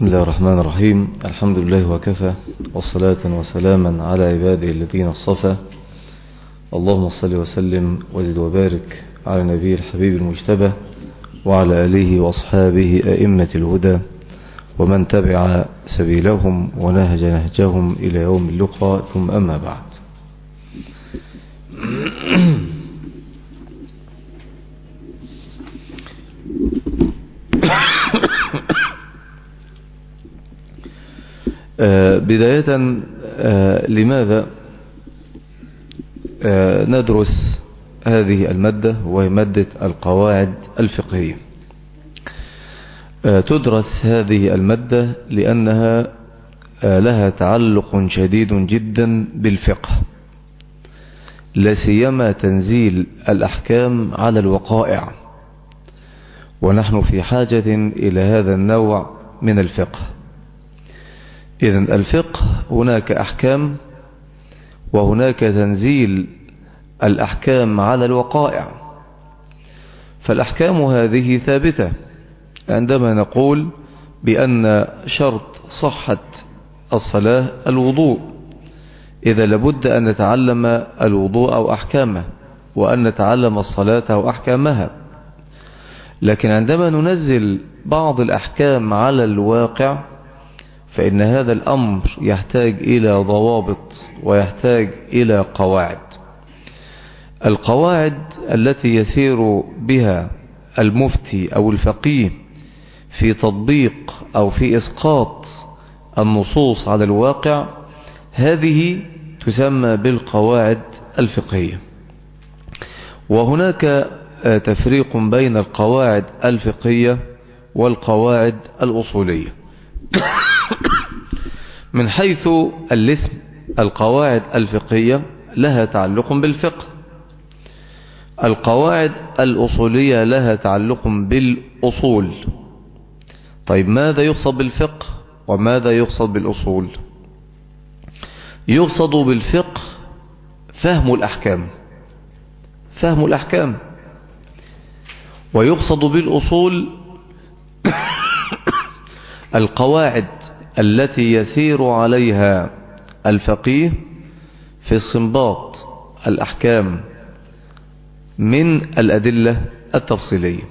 بسم الله الرحمن الرحيم الحمد لله وكفى والصلاة وسلاما على عباده الذين اصطفى اللهم صل وسلم وزد وبارك على نبي الحبيب المجتبى وعلى آله وأصحابه أئمة الهدى ومن تبع سبيلهم ونهج نهجهم إلى يوم اللقاء ثم أما بعد بداية لماذا ندرس هذه المادة وهي مادة القواعد الفقهية تدرس هذه المادة لأنها لها تعلق شديد جدا بالفقه لا سيما تنزيل الأحكام على الوقائع ونحن في حاجة إلى هذا النوع من الفقه إذن الفقه هناك أحكام وهناك تنزيل الأحكام على الوقائع فالأحكام هذه ثابتة عندما نقول بأن شرط صحة الصلاة الوضوء إذا لابد أن نتعلم الوضوء أو أحكامه وأن نتعلم الصلاة أو أحكامها لكن عندما ننزل بعض الأحكام على الواقع فإن هذا الأمر يحتاج إلى ضوابط ويحتاج إلى قواعد القواعد التي يسير بها المفتي أو الفقيه في تطبيق أو في إسقاط النصوص على الواقع هذه تسمى بالقواعد الفقهية وهناك تفريق بين القواعد الفقهية والقواعد الأصولية من حيث الاسم القواعد الفقهية لها تعلق بالفقه القواعد الأصولية لها تعلق بالأصول طيب ماذا يقصد بالفقه وماذا يقصد بالأصول يقصد بالفقه فهم الأحكام فهم الأحكام ويقصد بالأصول القواعد التي يسير عليها الفقيه في استنباط الأحكام من الأدلة التفصيلية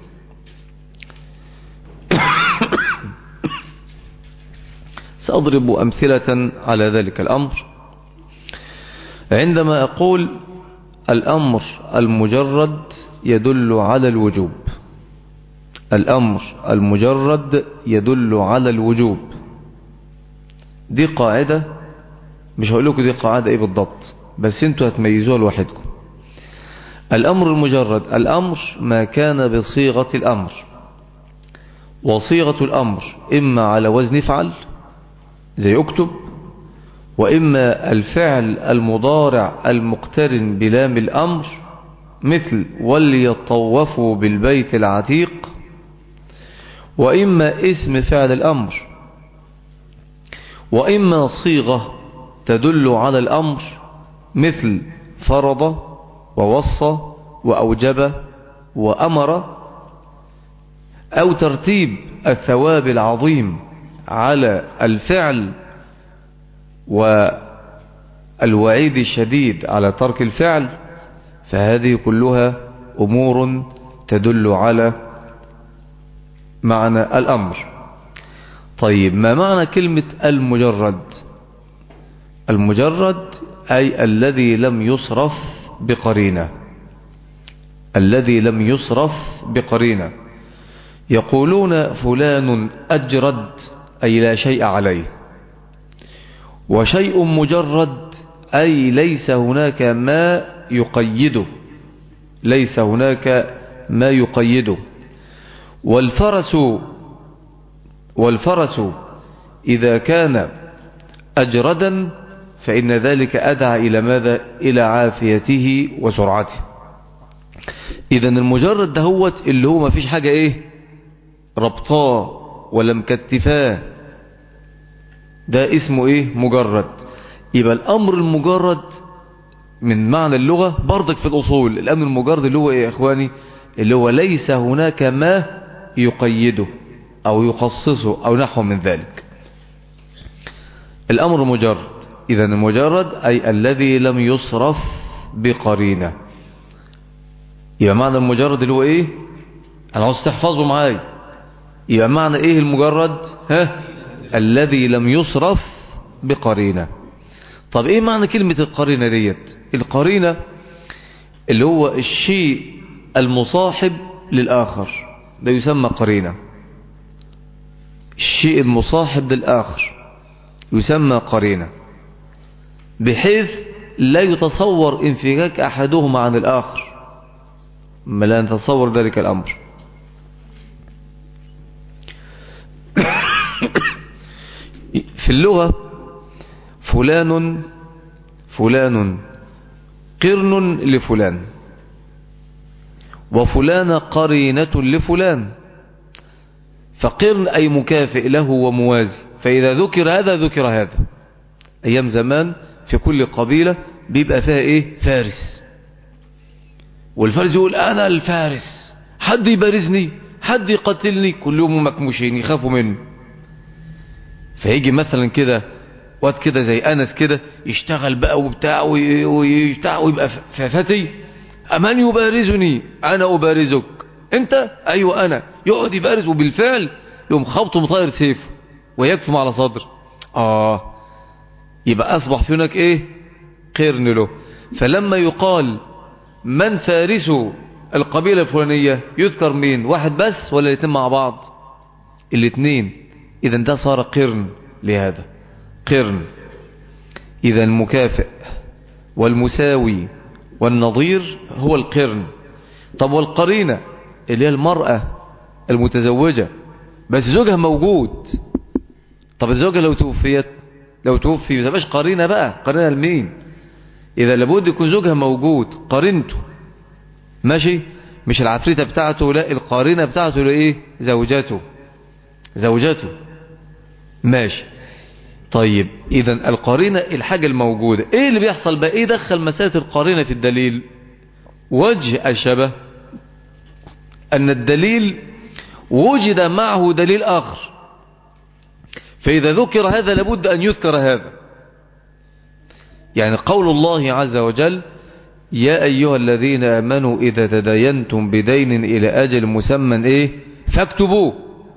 سأضرب أمثلة على ذلك الأمر عندما أقول الأمر المجرد يدل على الوجوب الأمر المجرد يدل على الوجوب دي قاعدة مش هقول لكم دي قاعدة ايه بالضبط بس انتوا هتميزوها لوحدكم الأمر المجرد الأمر ما كان بصيغة الأمر وصيغة الأمر إما على وزن افعل زي اكتب وإما الفعل المضارع المقترن بلام الأمر مثل وليطوفوا بالبيت العتيق وإما اسم فعل الأمر وإما صيغة تدل على الأمر مثل فرض ووصى وأوجب وأمر أو ترتيب الثواب العظيم على الفعل والوعيد الشديد على ترك الفعل فهذه كلها أمور تدل على معنى الأمر طيب ما معنى كلمة المجرد المجرد أي الذي لم يصرف بقرينة الذي لم يصرف بقرينة يقولون فلان أجرد أي لا شيء عليه وشيء مجرد أي ليس هناك ما يقيده ليس هناك ما يقيده والفرس والفرس إذا كان أجردا فإن ذلك أدعى إلى ماذا إلى عافيته وسرعته إذا المجرد دهوت اللي هو ما فيش حاجة إيه ربطاه ولا مكتفاه ده اسمه إيه مجرد يبقى الأمر المجرد من معنى اللغة برضك في الأصول الأمر المجرد اللي هو إيه يا إخواني اللي هو ليس هناك ما يقيده أو يخصصه أو نحو من ذلك الأمر مجرد إذا المجرد أي الذي لم يصرف بقرينة يبقى معنى المجرد اللي هو إيه أنا عاوز تحفظه معاي يبقى معنى إيه المجرد ها الذي لم يصرف بقرينة طب إيه معنى كلمة القرينة ديت القرينة اللي هو الشيء المصاحب للآخر ده يسمى قرينة الشيء المصاحب للآخر يسمى قرينة بحيث لا يتصور انفكاك أحدهما عن الآخر ما لا نتصور ذلك الأمر في اللغة فلان فلان قرن لفلان وفلان قرينة لفلان فقرن أي مكافئ له وموازي فإذا ذكر هذا ذكر هذا أيام زمان في كل قبيلة بيبقى فيها إيه فارس والفارس يقول أنا الفارس حد يبارزني حد يقتلني كلهم مكموشين يخافوا منه فيجي مثلا كده وقت كده زي أنس كده يشتغل بقى وبتاع ويبتاع ويبقى فتي أمن يبارزني أنا أبارزك أنت أيوة أنا يقعد يبارز وبالفعل يوم خبطه مطير سيفه ويكفم على صدر آه يبقى أصبح في هناك إيه قرن له فلما يقال من فارس القبيلة الفلانية يذكر مين واحد بس ولا الاثنين مع بعض الاثنين إذا ده صار قرن لهذا قرن إذا المكافئ والمساوي والنظير هو القرن طب والقرينة اللي هي المرأة المتزوجة بس زوجها موجود طب الزوجة لو توفيت لو توفي ما تبقاش قرينة بقى قرينة لمين إذا لابد يكون زوجها موجود قرينته ماشي مش العفريتة بتاعته لا القارنة بتاعته لإيه زوجته زوجته ماشي طيب إذا القارنة الحاجة الموجودة إيه اللي بيحصل بقى إيه دخل مسألة القارنة في الدليل وجه الشبه أن الدليل وجد معه دليل آخر فإذا ذكر هذا لابد أن يذكر هذا يعني قول الله عز وجل يا أيها الذين آمنوا إذا تدينتم بدين إلى أجل مسمى إيه فاكتبوه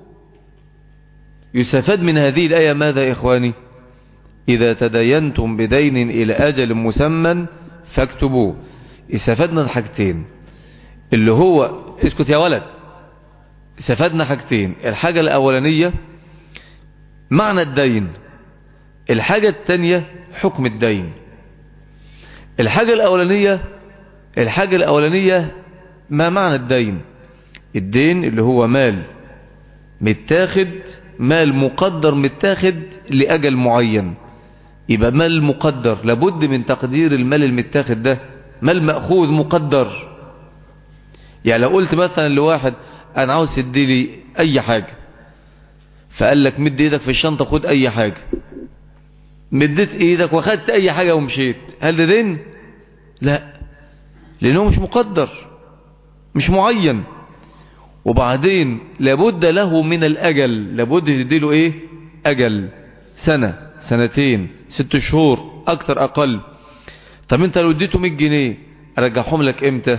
يستفاد من هذه الآية ماذا يا إخواني إذا تدينتم بدين إلى أجل مسمى فاكتبوه استفدنا الحاجتين اللي هو اسكت يا ولد استفدنا حاجتين الحاجة الأولانية معنى الدين الحاجة الثانية حكم الدين الحاجة الأولانية الحاجة الأولانية ما معنى الدين الدين اللي هو مال متاخد مال مقدر متاخد لأجل معين يبقى مال مقدر لابد من تقدير المال المتاخد ده مال مأخوذ مقدر يعني لو قلت مثلا لواحد أنا عاوز تديلي أي حاجة فقال لك مد ايدك في الشنطة خد أي حاجة مديت ايدك واخدت أي حاجة ومشيت هل ده دين؟ لا لأنه مش مقدر مش معين وبعدين لابد له من الأجل لابد تديله ايه أجل سنة سنتين ست شهور أكتر أقل طب انت لو اديته 100 جنيه ارجعهم لك امتى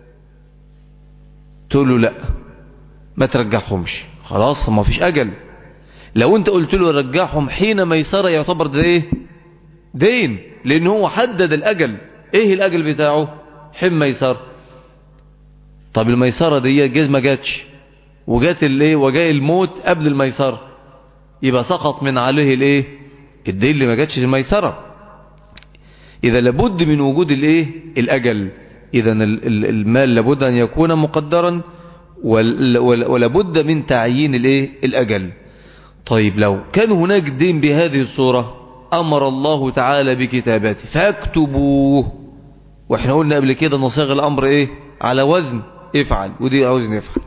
تقول له لا ما ترجعهمش خلاص ما فيش أجل لو انت قلت له رجعهم حين ميسرة يعتبر ده ايه دين لان هو حدد الأجل ايه الأجل بتاعه حين ميسرة طب الميسرة دي جاز ما جاتش وجات الايه وجاء الموت قبل الميسرة يبقى سقط من عليه الايه الدين اللي ما جاتش الميسرة اذا لابد من وجود الايه الاجل اذا المال لابد ان يكون مقدرا ولابد من تعيين الايه الاجل طيب لو كان هناك دين بهذه الصورة امر الله تعالى بكتاباته فاكتبوه واحنا قلنا قبل كده نصيغ الامر ايه على وزن افعل ودي وزن افعل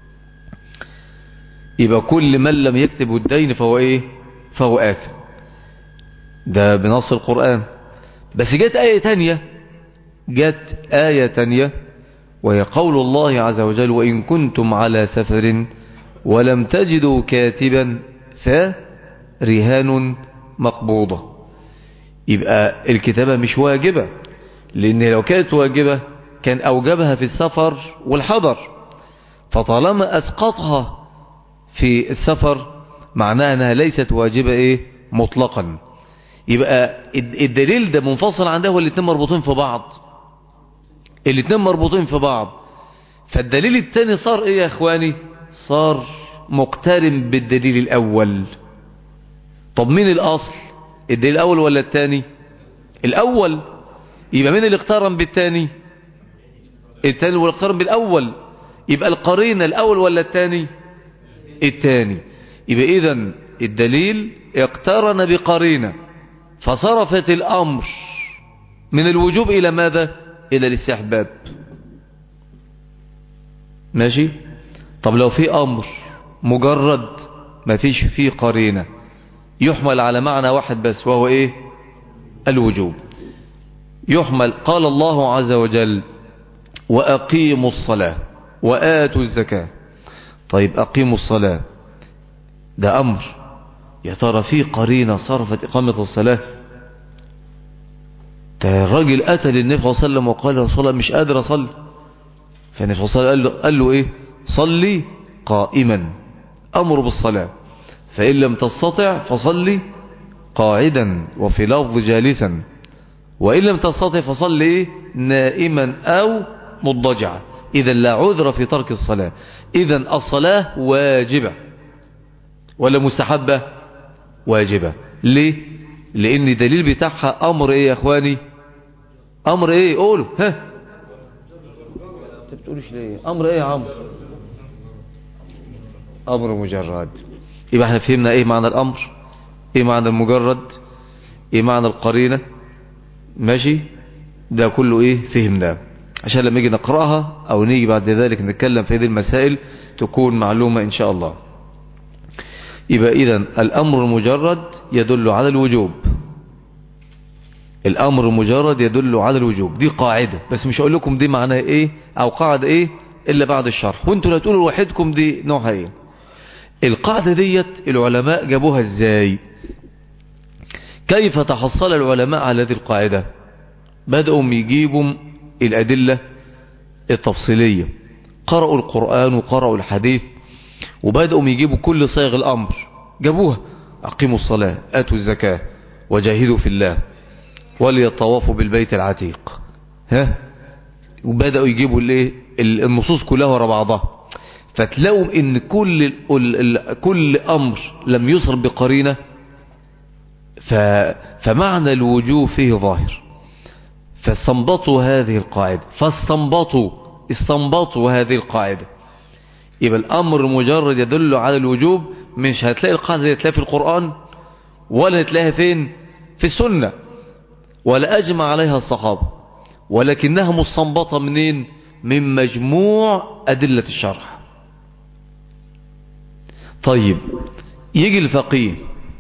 يبقى كل من لم يكتب الدين فهو ايه فهو آثم ده بنص القرآن بس جت آية تانية جت آية تانية وهي قول الله عز وجل وإن كنتم على سفر ولم تجدوا كاتبا فرهان مقبوضة يبقى الكتابة مش واجبة لأن لو كانت واجبة كان أوجبها في السفر والحضر فطالما أسقطها في السفر معناها أنها ليست واجبة إيه مطلقا يبقى الدليل ده منفصل عن ده والاتنين مربوطين في بعض الاتنين مربوطين في بعض فالدليل التاني صار ايه يا اخواني صار مقترن بالدليل الاول طب مين الاصل الدليل الاول ولا التاني الاول يبقى مين اللي اقترن بالتاني التاني اللي اقترن بالاول يبقى القرينة الاول ولا التاني التاني يبقى اذا الدليل اقترن بقرينة فصرفت الامر من الوجوب الى ماذا الى الاستحباب ماشي طب لو في امر مجرد ما فيش فيه قرينة يحمل على معنى واحد بس وهو ايه الوجوب يحمل قال الله عز وجل وأقيموا الصلاة وآتوا الزكاة طيب أقيموا الصلاة ده أمر يا ترى في قرينة صرفت إقامة الصلاة ده الراجل أتى للنبي صلى الله عليه وسلم وقال له صلاة مش قادر أصلي فالنبي صلى الله عليه وسلم قال له, قال له إيه صلي قائما أمر بالصلاة فإن لم تستطع فصلي قاعدا وفي لفظ جالسا وإن لم تستطع فصلي إيه نائما أو مضجعا إذا لا عذر في ترك الصلاة إذا الصلاة واجبة ولا مستحبة واجبة ليه لأن دليل بتاعها أمر إيه يا أخواني أمر إيه قولوا ها أنت بتقولش ليه أمر إيه يا عمرو أمر مجرد يبقى احنا فهمنا إيه معنى الأمر إيه معنى المجرد إيه معنى القرينة ماشي ده كله إيه فهمناه عشان لما نيجي نقرأها أو نيجي بعد ذلك نتكلم في هذه المسائل تكون معلومة إن شاء الله يبقى إذا الأمر المجرد يدل على الوجوب الأمر المجرد يدل على الوجوب دي قاعدة بس مش هقول لكم دي معناها إيه أو قاعدة إيه إلا بعد الشرح وانتوا لا تقولوا لوحدكم دي نوعها إيه القاعدة ديت العلماء جابوها إزاي كيف تحصل العلماء على هذه القاعدة بدأوا يجيبوا الأدلة التفصيلية قرأوا القرآن وقرأوا الحديث وبدأوا يجيبوا كل صيغ الأمر جابوها أقيموا الصلاة آتوا الزكاة وجاهدوا في الله وليطوافوا بالبيت العتيق ها وبدأوا يجيبوا الايه النصوص كلها ورا بعضها فتلاقوا ان كل كل امر لم يصر بقرينه فمعنى الوجوب فيه ظاهر فاستنبطوا هذه القاعدة فاستنبطوا استنبطوا هذه القاعدة يبقى الأمر مجرد يدل على الوجوب مش هتلاقي القاعدة دي هتلاقيها في القرآن ولا هتلاقيها فين في السنة ولا أجمع عليها الصحابة ولكنها مستنبطة منين من مجموع أدلة الشرح طيب يجي الفقيه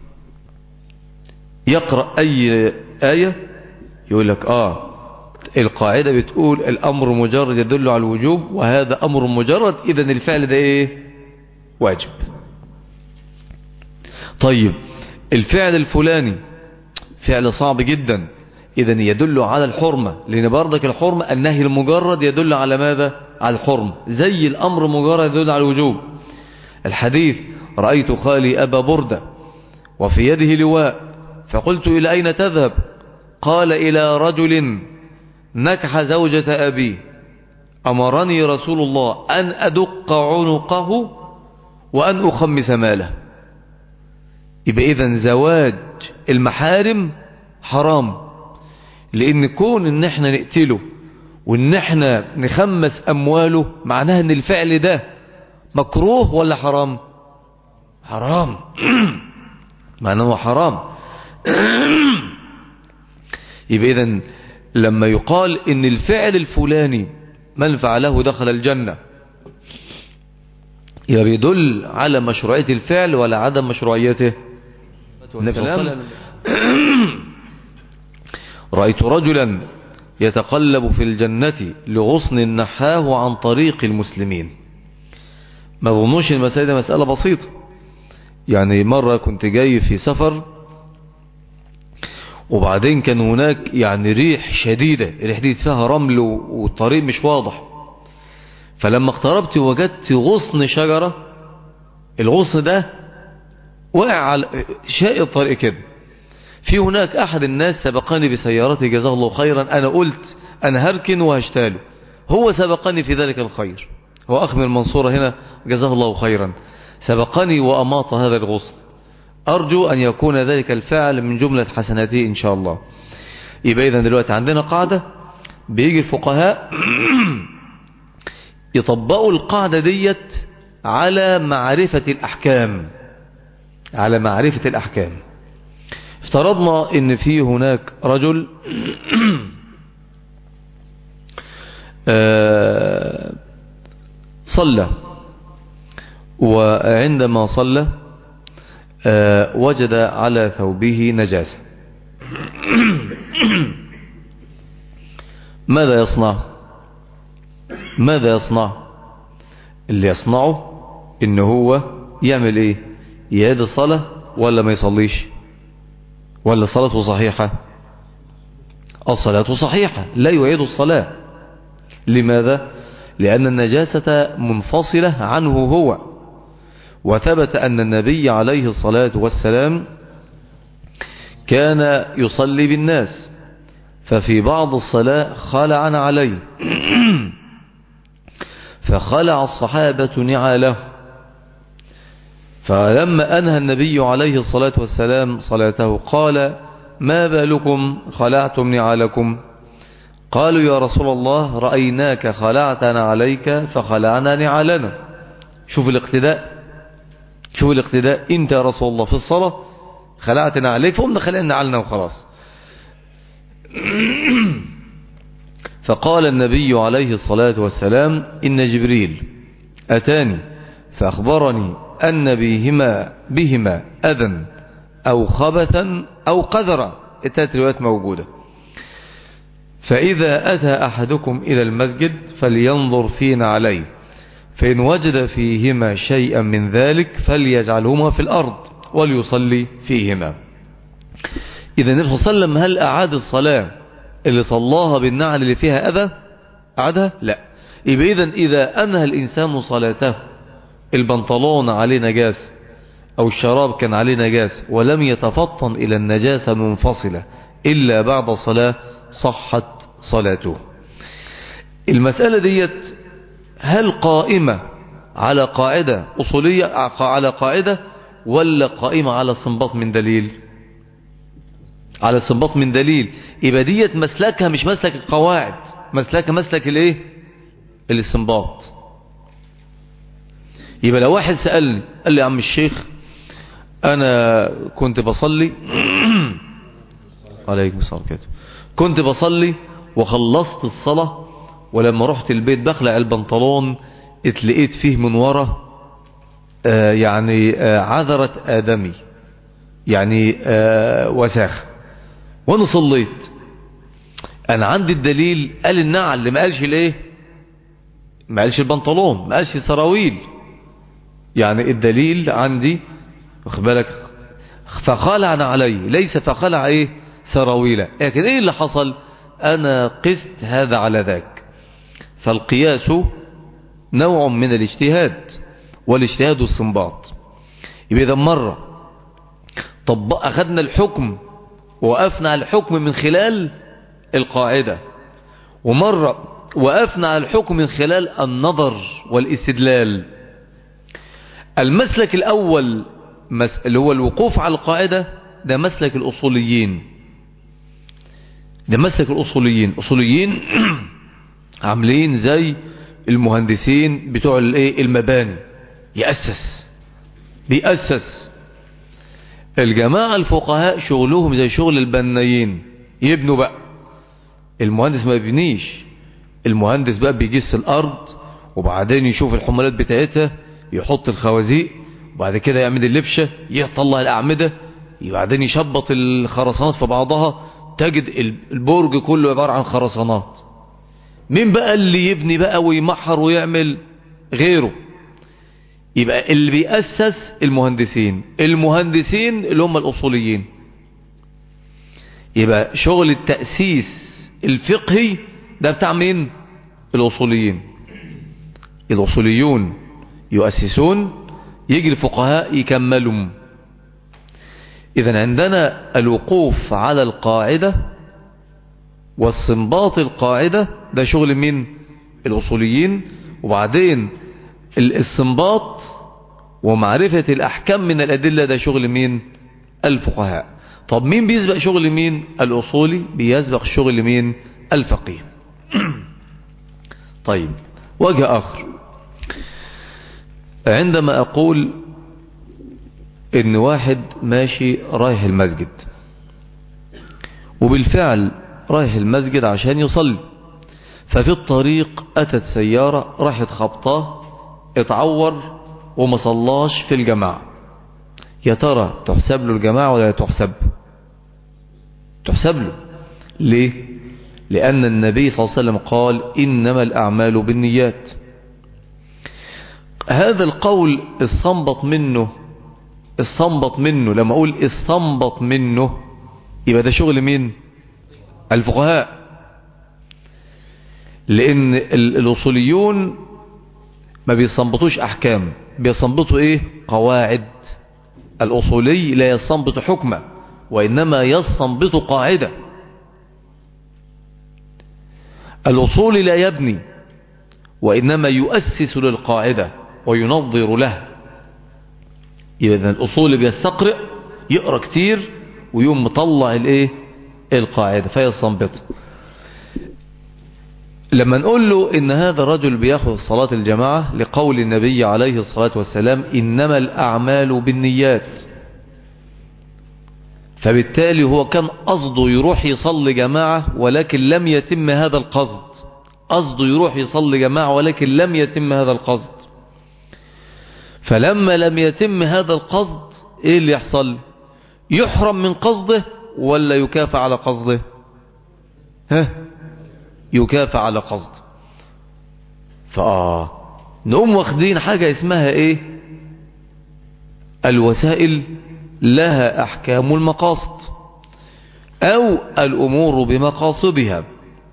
يقرأ أي آية يقول لك آه القاعدة بتقول الأمر مجرد يدل على الوجوب وهذا أمر مجرد إذا الفعل ده إيه واجب طيب الفعل الفلاني فعل صعب جدا إذا يدل على الحرمة لأن بردك الحرمة النهي المجرد يدل على ماذا على الحرمة زي الأمر مجرد يدل على الوجوب الحديث رأيت خالي أبا بردة وفي يده لواء فقلت إلى أين تذهب قال إلى رجل نكح زوجة أبي أمرني رسول الله أن أدق عنقه وأن أخمس ماله يبقى إذن زواج المحارم حرام لأن كون إن احنا نقتله وإن احنا نخمس أمواله معناها إن الفعل ده مكروه ولا حرام حرام معناه حرام يبقى إذن لما يقال ان الفعل الفلاني من فعله دخل الجنة يبقى بيدل على مشروعية الفعل ولا عدم مشروعيته رأيت رجلا يتقلب في الجنة لغصن نحاه عن طريق المسلمين ما ظنوش المسألة دي مسألة بسيطة يعني مرة كنت جاي في سفر وبعدين كان هناك يعني ريح شديدة الريح دي فيها رمل والطريق مش واضح فلما اقتربت وجدت غصن شجرة الغصن ده وقع على شاء الطريق كده في هناك احد الناس سبقني بسيارته جزاه الله خيرا انا قلت انا هركن وهشتاله هو سبقني في ذلك الخير هو اخ من المنصورة هنا جزاه الله خيرا سبقني واماط هذا الغصن ارجو ان يكون ذلك الفعل من جملة حسناته ان شاء الله يبقى اذا دلوقتي عندنا قاعدة بيجي الفقهاء يطبقوا القاعدة ديت على معرفة الأحكام على معرفة الأحكام افترضنا ان في هناك رجل صلى وعندما صلى وجد على ثوبه نجاسة ماذا يصنع ماذا يصنع اللي يصنعه ان هو يعمل ايه يعيد الصلاة ولا ما يصليش ولا صلاته صحيحة الصلاة صحيحة لا يعيد الصلاة لماذا لأن النجاسة منفصلة عنه هو وثبت أن النبي عليه الصلاة والسلام كان يصلي بالناس ففي بعض الصلاة خلعا عليه فخلع الصحابة نعاله فلما أنهى النبي عليه الصلاة والسلام صلاته قال ما بالكم خلعتم نعالكم قالوا يا رسول الله رأيناك خلعتنا عليك فخلعنا نعالنا شوف الاقتداء شوف الاقتداء انت يا رسول الله في الصلاة خلعتنا عليك فقمنا خلعنا نعالنا وخلاص فقال النبي عليه الصلاة والسلام إن جبريل أتاني فأخبرني أن بهما, بهما أذى أو خبثا أو قذرا التلات روايات موجودة فإذا أتى أحدكم إلى المسجد فلينظر فينا عليه فإن وجد فيهما شيئا من ذلك فليجعلهما في الأرض وليصلي فيهما إذا النبي صلى الله عليه وسلم هل أعاد الصلاة اللي صلاها بالنعل اللي فيها أذى أعادها لا يبقى إذن إذا أنهى الإنسان صلاته البنطلون عليه نجاسة أو الشراب كان عليه نجاسة ولم يتفطن إلى النجاسة المنفصلة إلا بعد صلاة صحت صلاته المسألة ديت هل قائمة على قاعدة أصولية على قاعدة ولا قائمة على استنباط من دليل على استنباط من دليل يبقى ديت مسلكها مش مسلك القواعد مسلكها مسلك الايه الاستنباط يبقى لو واحد سألني قال لي يا عم الشيخ انا كنت بصلي عليكم السلام كده كنت بصلي وخلصت الصلاة ولما رحت البيت بخلع البنطلون اتلقيت فيه من ورا آه يعني آه عذرة آدمي يعني آه وساخة وانا صليت انا عندي الدليل قال النعل اللي ما قالش الايه ما قالش البنطلون ما قالش السراويل يعني الدليل عندي واخد بالك فخلعنا عليه ليس فخلع ايه سراويلا لكن ايه اللي حصل انا قست هذا على ذاك فالقياس نوع من الاجتهاد والاجتهاد الصنباط يبقى اذا مرة طب اخذنا الحكم وقفنا على الحكم من خلال القاعدة ومرة وقفنا على الحكم من خلال النظر والاستدلال المسلك الأول اللي هو الوقوف على القاعدة ده مسلك الأصوليين ده مسلك الأصوليين أصوليين عاملين زي المهندسين بتوع الايه المباني يأسس بيأسس الجماعة الفقهاء شغلهم زي شغل البنايين يبنوا بقى المهندس ما يبنيش المهندس بقى بيجس الأرض وبعدين يشوف الحملات بتاعتها يحط الخوازيق وبعد كده يعمل اللبشة يطلع الأعمدة وبعدين يشبط الخرسانات في بعضها تجد البرج كله عبارة عن خرسانات مين بقى اللي يبني بقى ويمحر ويعمل غيره يبقى اللي بيأسس المهندسين المهندسين اللي هم الأصوليين يبقى شغل التأسيس الفقهي ده بتاع مين الأصوليين الأصوليون يؤسسون يجي الفقهاء يكملوا إذا عندنا الوقوف على القاعدة والصنباط القاعدة ده شغل مين الأصوليين وبعدين الاستنباط ومعرفة الأحكام من الأدلة ده شغل مين الفقهاء طب مين بيسبق شغل مين الأصولي بيسبق شغل مين الفقيه طيب وجه آخر عندما أقول إن واحد ماشي رايح المسجد وبالفعل رايح المسجد عشان يصلي ففي الطريق أتت سيارة راحت خبطاه اتعور وما صلاش في الجماعة يا ترى تحسب له الجماعة ولا تحسب تحسب له ليه لأن النبي صلى الله عليه وسلم قال إنما الأعمال بالنيات هذا القول استنبط منه استنبط منه لما أقول استنبط منه يبقى ده شغل مين الفقهاء لأن الأصوليون ما بيستنبطوش أحكام بيستنبطوا إيه قواعد الأصولي لا يستنبط حكمة وإنما يستنبط قاعدة الأصول لا يبني وإنما يؤسس للقاعدة وينظر لها إذا الأصول بيستقرئ يقرأ كتير ويوم مطلع الايه القاعدة فيستنبطها لما نقول له ان هذا الرجل بياخذ صلاة الجماعة لقول النبي عليه الصلاة والسلام انما الاعمال بالنيات فبالتالي هو كان قصده يروح يصلي جماعة ولكن لم يتم هذا القصد قصده يروح يصلي جماعة ولكن لم يتم هذا القصد فلما لم يتم هذا القصد ايه اللي يحصل يحرم من قصده ولا يكافى على قصده ها يكافى على قصده فآه نقوم واخدين حاجة اسمها ايه الوسائل لها احكام المقاصد او الامور بمقاصدها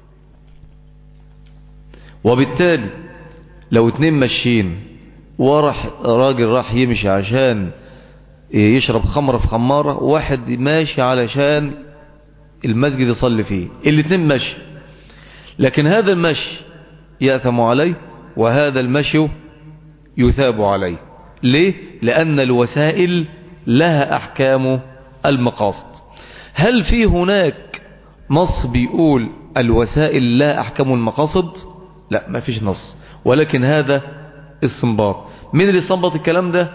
وبالتالي لو اتنين ماشيين ورح راجل راح يمشي عشان يشرب خمرة في خمارة واحد ماشي علشان المسجد يصلي فيه الاتنين ماشي لكن هذا المشي يأثم عليه وهذا المشي يثاب عليه ليه؟ لأن الوسائل لها أحكام المقاصد هل في هناك نص بيقول الوسائل لا أحكام المقاصد لا ما فيش نص ولكن هذا استنباط مين اللي استنبط الكلام ده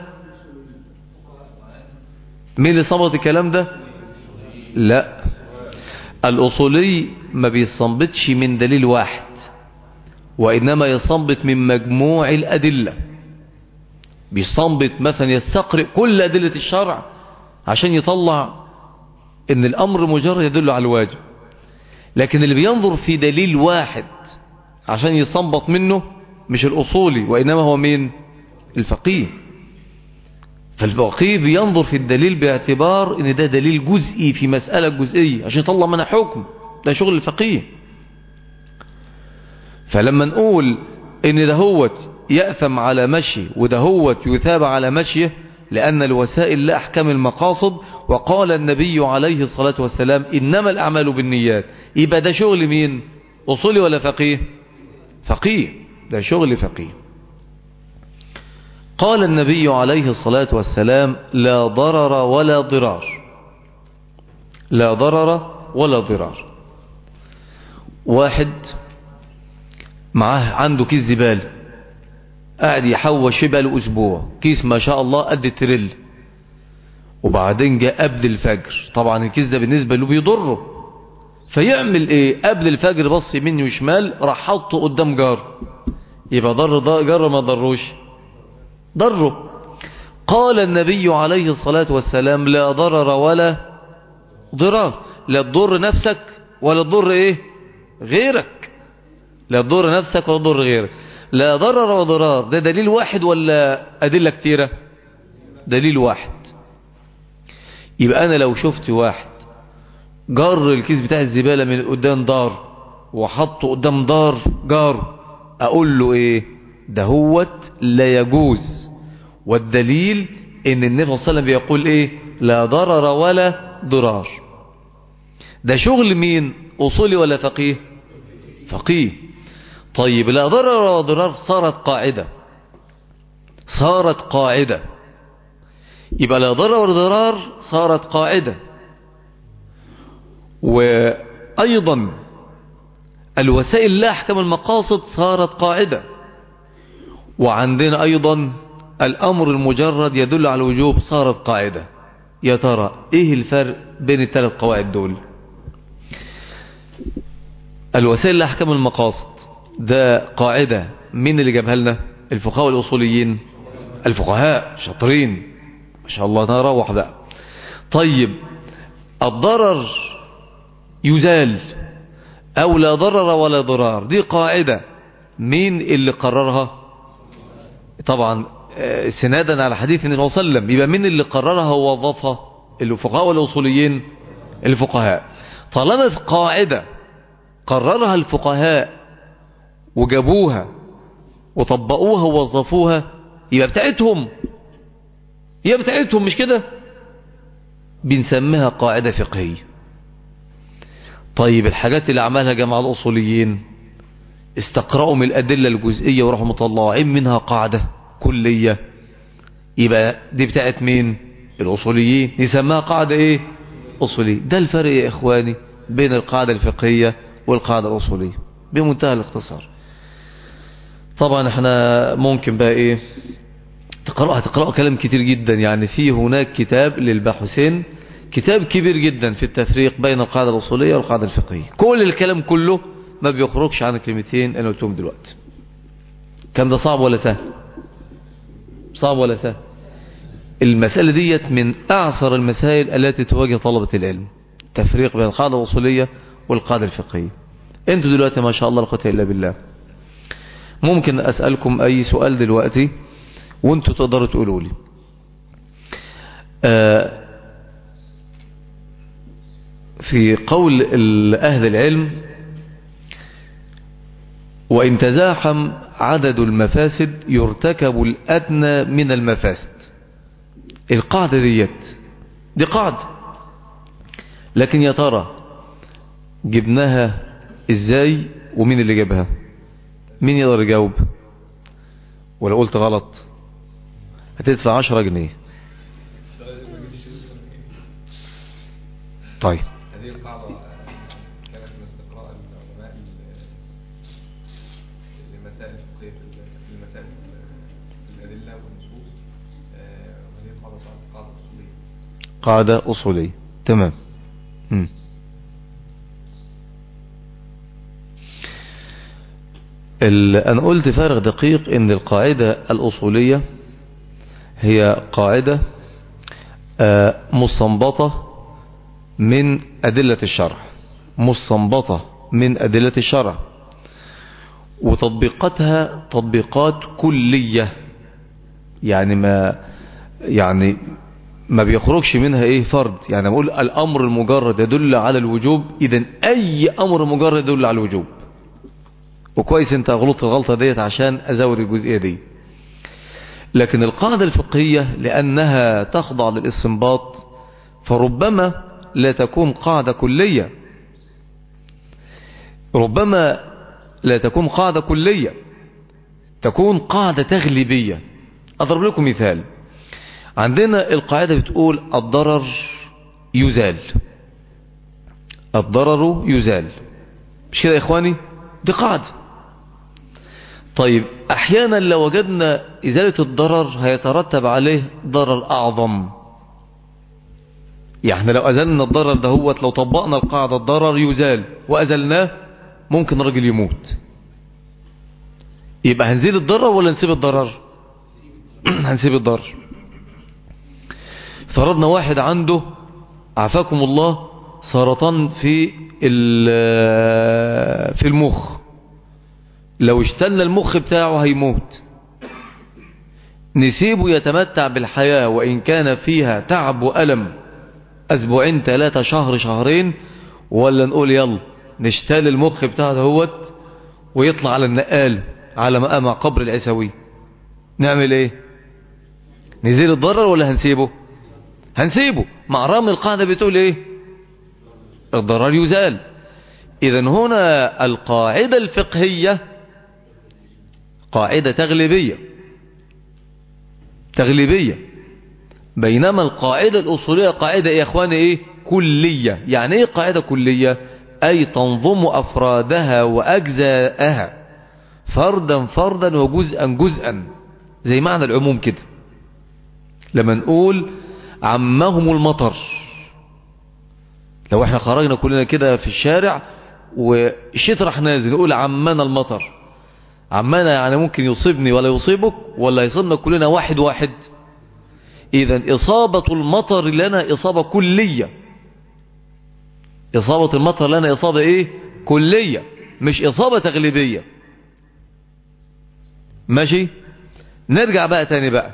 مين اللي استنبط الكلام ده لا الأصولي ما بيستنبطش من دليل واحد وإنما يستنبط من مجموع الأدلة بيستنبط مثلا يستقرئ كل أدلة الشرع عشان يطلع ان الأمر مجرد يدل على الواجب لكن اللي بينظر في دليل واحد عشان يستنبط منه مش الأصولي وإنما هو مين الفقيه فالفقيه بينظر في الدليل باعتبار ان ده دليل جزئي في مسألة جزئية عشان يطلع منها حكم ده شغل الفقيه فلما نقول ان دهوت يأثم على مشي ودهوت يثاب على مشيه لأن الوسائل لا أحكام المقاصد وقال النبي عليه الصلاة والسلام إنما الأعمال بالنيات يبقى ده شغل مين أصولي ولا فقيه فقيه ده شغل فقيه قال النبي عليه الصلاة والسلام لا ضرر ولا ضرار لا ضرر ولا ضرار واحد معاه عنده كيس زبالة قاعد يحوش بقاله أسبوع كيس ما شاء الله قد التريل وبعدين جاء قبل الفجر طبعا الكيس ده بالنسبة له بيضره فيعمل ايه قبل الفجر بص يمين وشمال راح حطه قدام جار يبقى ضر جار ما ضروش ضره قال النبي عليه الصلاة والسلام لا ضرر ولا ضرار لا تضر نفسك ولا تضر ايه غيرك لا تضر نفسك ولا تضر غيرك لا ضرر وضرار ده دليل واحد ولا أدلة كتيرة دليل واحد يبقى أنا لو شفت واحد جر الكيس بتاع الزبالة من قدام دار وحطه قدام دار جار أقول له إيه دهوت لا يجوز والدليل ان النبي صلى الله عليه وسلم بيقول ايه لا ضرر ولا ضرار ده شغل مين اصولي ولا فقيه فقيه طيب لا ضرر ولا ضرار صارت قاعدة صارت قاعدة يبقى لا ضرر ولا ضرار صارت قاعدة وأيضا الوسائل لا أحكم المقاصد صارت قاعدة وعندنا أيضا الأمر المجرد يدل على الوجوب صارت قاعدة يا ترى إيه الفرق بين الثلاث قواعد دول الوسائل لأحكام المقاصد ده قاعدة مين اللي جابها لنا الفقهاء والأصوليين الفقهاء شاطرين ما شاء الله نروح بقى طيب الضرر يزال أو لا ضرر ولا ضرار دي قاعدة مين اللي قررها طبعا سنادا على حديث النبي صلى الله عليه وسلم يبقى مين اللي قررها ووظفها الفقهاء والأصوليين الفقهاء طالما في قاعدة قررها الفقهاء وجابوها وطبقوها ووظفوها يبقى بتاعتهم يبقى بتاعتهم مش كده بنسميها قاعدة فقهية طيب الحاجات اللي عملها جماعة الأصوليين استقرأوا من الأدلة الجزئية وراحوا مطلعين منها قاعدة كلية يبقى دي بتاعت مين الأصوليين نسميها قاعدة ايه أصولية ده الفرق يا إخواني بين القاعدة الفقهية والقاعدة الأصولية بمنتهى الاختصار طبعا احنا ممكن بقى ايه تقرأ هتقرأوا كلام كتير جدا يعني في هناك كتاب للباحثين كتاب كبير جدا في التفريق بين القاعدة الأصولية والقاعدة الفقهية كل الكلام كله ما بيخرجش عن الكلمتين انا قلتهم دلوقتي كان ده صعب ولا سهل صعب ولا سهل المسألة ديت من أعصر المسائل التي تواجه طلبة العلم تفريق بين القاعدة الأصولية والقاعدة الفقهية انتوا دلوقتي ما شاء الله لا قوه الا بالله ممكن أسألكم أي سؤال دلوقتي وانتوا تقدروا تقولوا لي آه في قول أهل العلم وإن تزاحم عدد المفاسد يرتكب الأدنى من المفاسد القاعدة ديت دي قاعدة لكن يا ترى جبناها ازاي ومين اللي جابها مين يقدر يجاوب ولا قلت غلط هتدفع عشرة جنيه طيب هذه القاعدة كانت من استقراء العلماء لمسائل الفقهية في المسائل الأدلة والنصوص آه، وهذه قاعدة قاعدة أصولية قاعدة أصولية تمام مم. ال- أنا قلت فارغ دقيق إن القاعدة الأصولية هي قاعدة آه، مستنبطة من أدلة الشرع مستنبطة من أدلة الشرع وتطبيقاتها تطبيقات كلية يعني ما يعني ما بيخرجش منها ايه فرد يعني بقول الامر المجرد يدل على الوجوب اذا اي امر مجرد يدل على الوجوب وكويس انت غلطت الغلطة ديت عشان ازود الجزئية دي لكن القاعدة الفقهية لانها تخضع للاستنباط فربما لا تكون قاعدة كلية ربما لا تكون قاعدة كلية تكون قاعدة تغليبية اضرب لكم مثال عندنا القاعدة بتقول الضرر يزال الضرر يزال مش كده يا اخواني دي قاعدة طيب احيانا لو وجدنا ازالة الضرر هيترتب عليه ضرر اعظم يعني لو ازلنا الضرر دهوت لو طبقنا القاعدة الضرر يزال وازلناه ممكن راجل يموت يبقى هنزيل الضرر ولا نسيب الضرر هنسيب الضرر فرضنا واحد عنده عافاكم الله سرطان في ال- في المخ لو اشتلنا المخ بتاعه هيموت نسيبه يتمتع بالحياة وإن كان فيها تعب وألم أسبوعين ثلاثة شهر شهرين ولا نقول يلا نشتال المخ بتاعه دهوت ويطلع على النقال على مقام قبر العسوي نعمل ايه نزيل الضرر ولا هنسيبه هنسيبه مع رغم القاعدة بتقول ايه الضرر يزال اذا هنا القاعدة الفقهية قاعدة تغلبية تغلبية بينما القاعدة الأصولية قاعدة يا إخواني إيه كلية يعني إيه قاعدة كلية أي تنظم أفرادها وأجزاءها فردا فردا وجزءا جزءا زي معنى العموم كده لما نقول عمهم المطر لو احنا خرجنا كلنا كده في الشارع والشتاء راح نازل نقول عمنا المطر عمنا يعني ممكن يصيبني ولا يصيبك ولا يصيبنا كلنا واحد واحد اذا اصابة المطر لنا اصابة كلية اصابة المطر لنا اصابة ايه كلية مش اصابة تغليبية ماشي نرجع بقى تاني بقى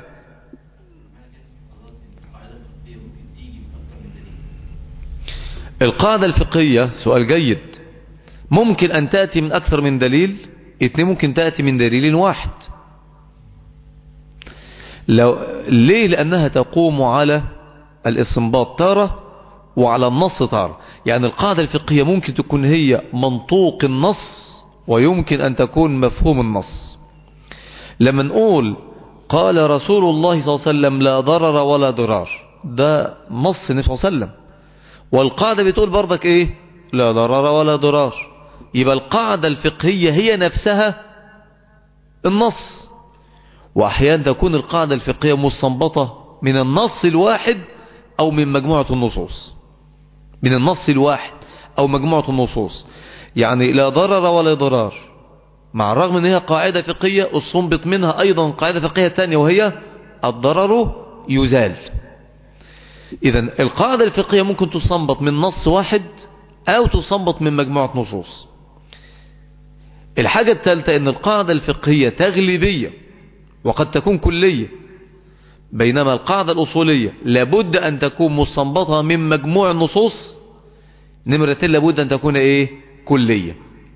القاعدة الفقهية سؤال جيد ممكن أن تأتي من أكثر من دليل اتنين ممكن تأتي من دليل واحد لو ليه لأنها تقوم على الاستنباط تارة وعلى النص تارة يعني القاعدة الفقهية ممكن تكون هي منطوق النص ويمكن أن تكون مفهوم النص لما نقول قال رسول الله صلى الله عليه وسلم لا ضرر ولا ضرار ده نص النبي صلى الله عليه وسلم والقاعدة بتقول برضك ايه لا ضرر ولا ضرار يبقى القاعدة الفقهية هي نفسها النص واحيانا تكون القاعدة الفقهية مستنبطة من النص الواحد او من مجموعة النصوص من النص الواحد او مجموعة النصوص يعني لا ضرر ولا ضرار مع الرغم ان هي قاعدة فقهية استنبط منها ايضا قاعدة فقهية تانية وهي الضرر يزال اذا القاعدة الفقهية ممكن تستنبط من نص واحد او تستنبط من مجموعة نصوص الحاجة الثالثة ان القاعدة الفقهية تغليبية وقد تكون كلية بينما القاعدة الأصولية لابد أن تكون مستنبطة من مجموع النصوص نمرتين لابد أن تكون إيه كلية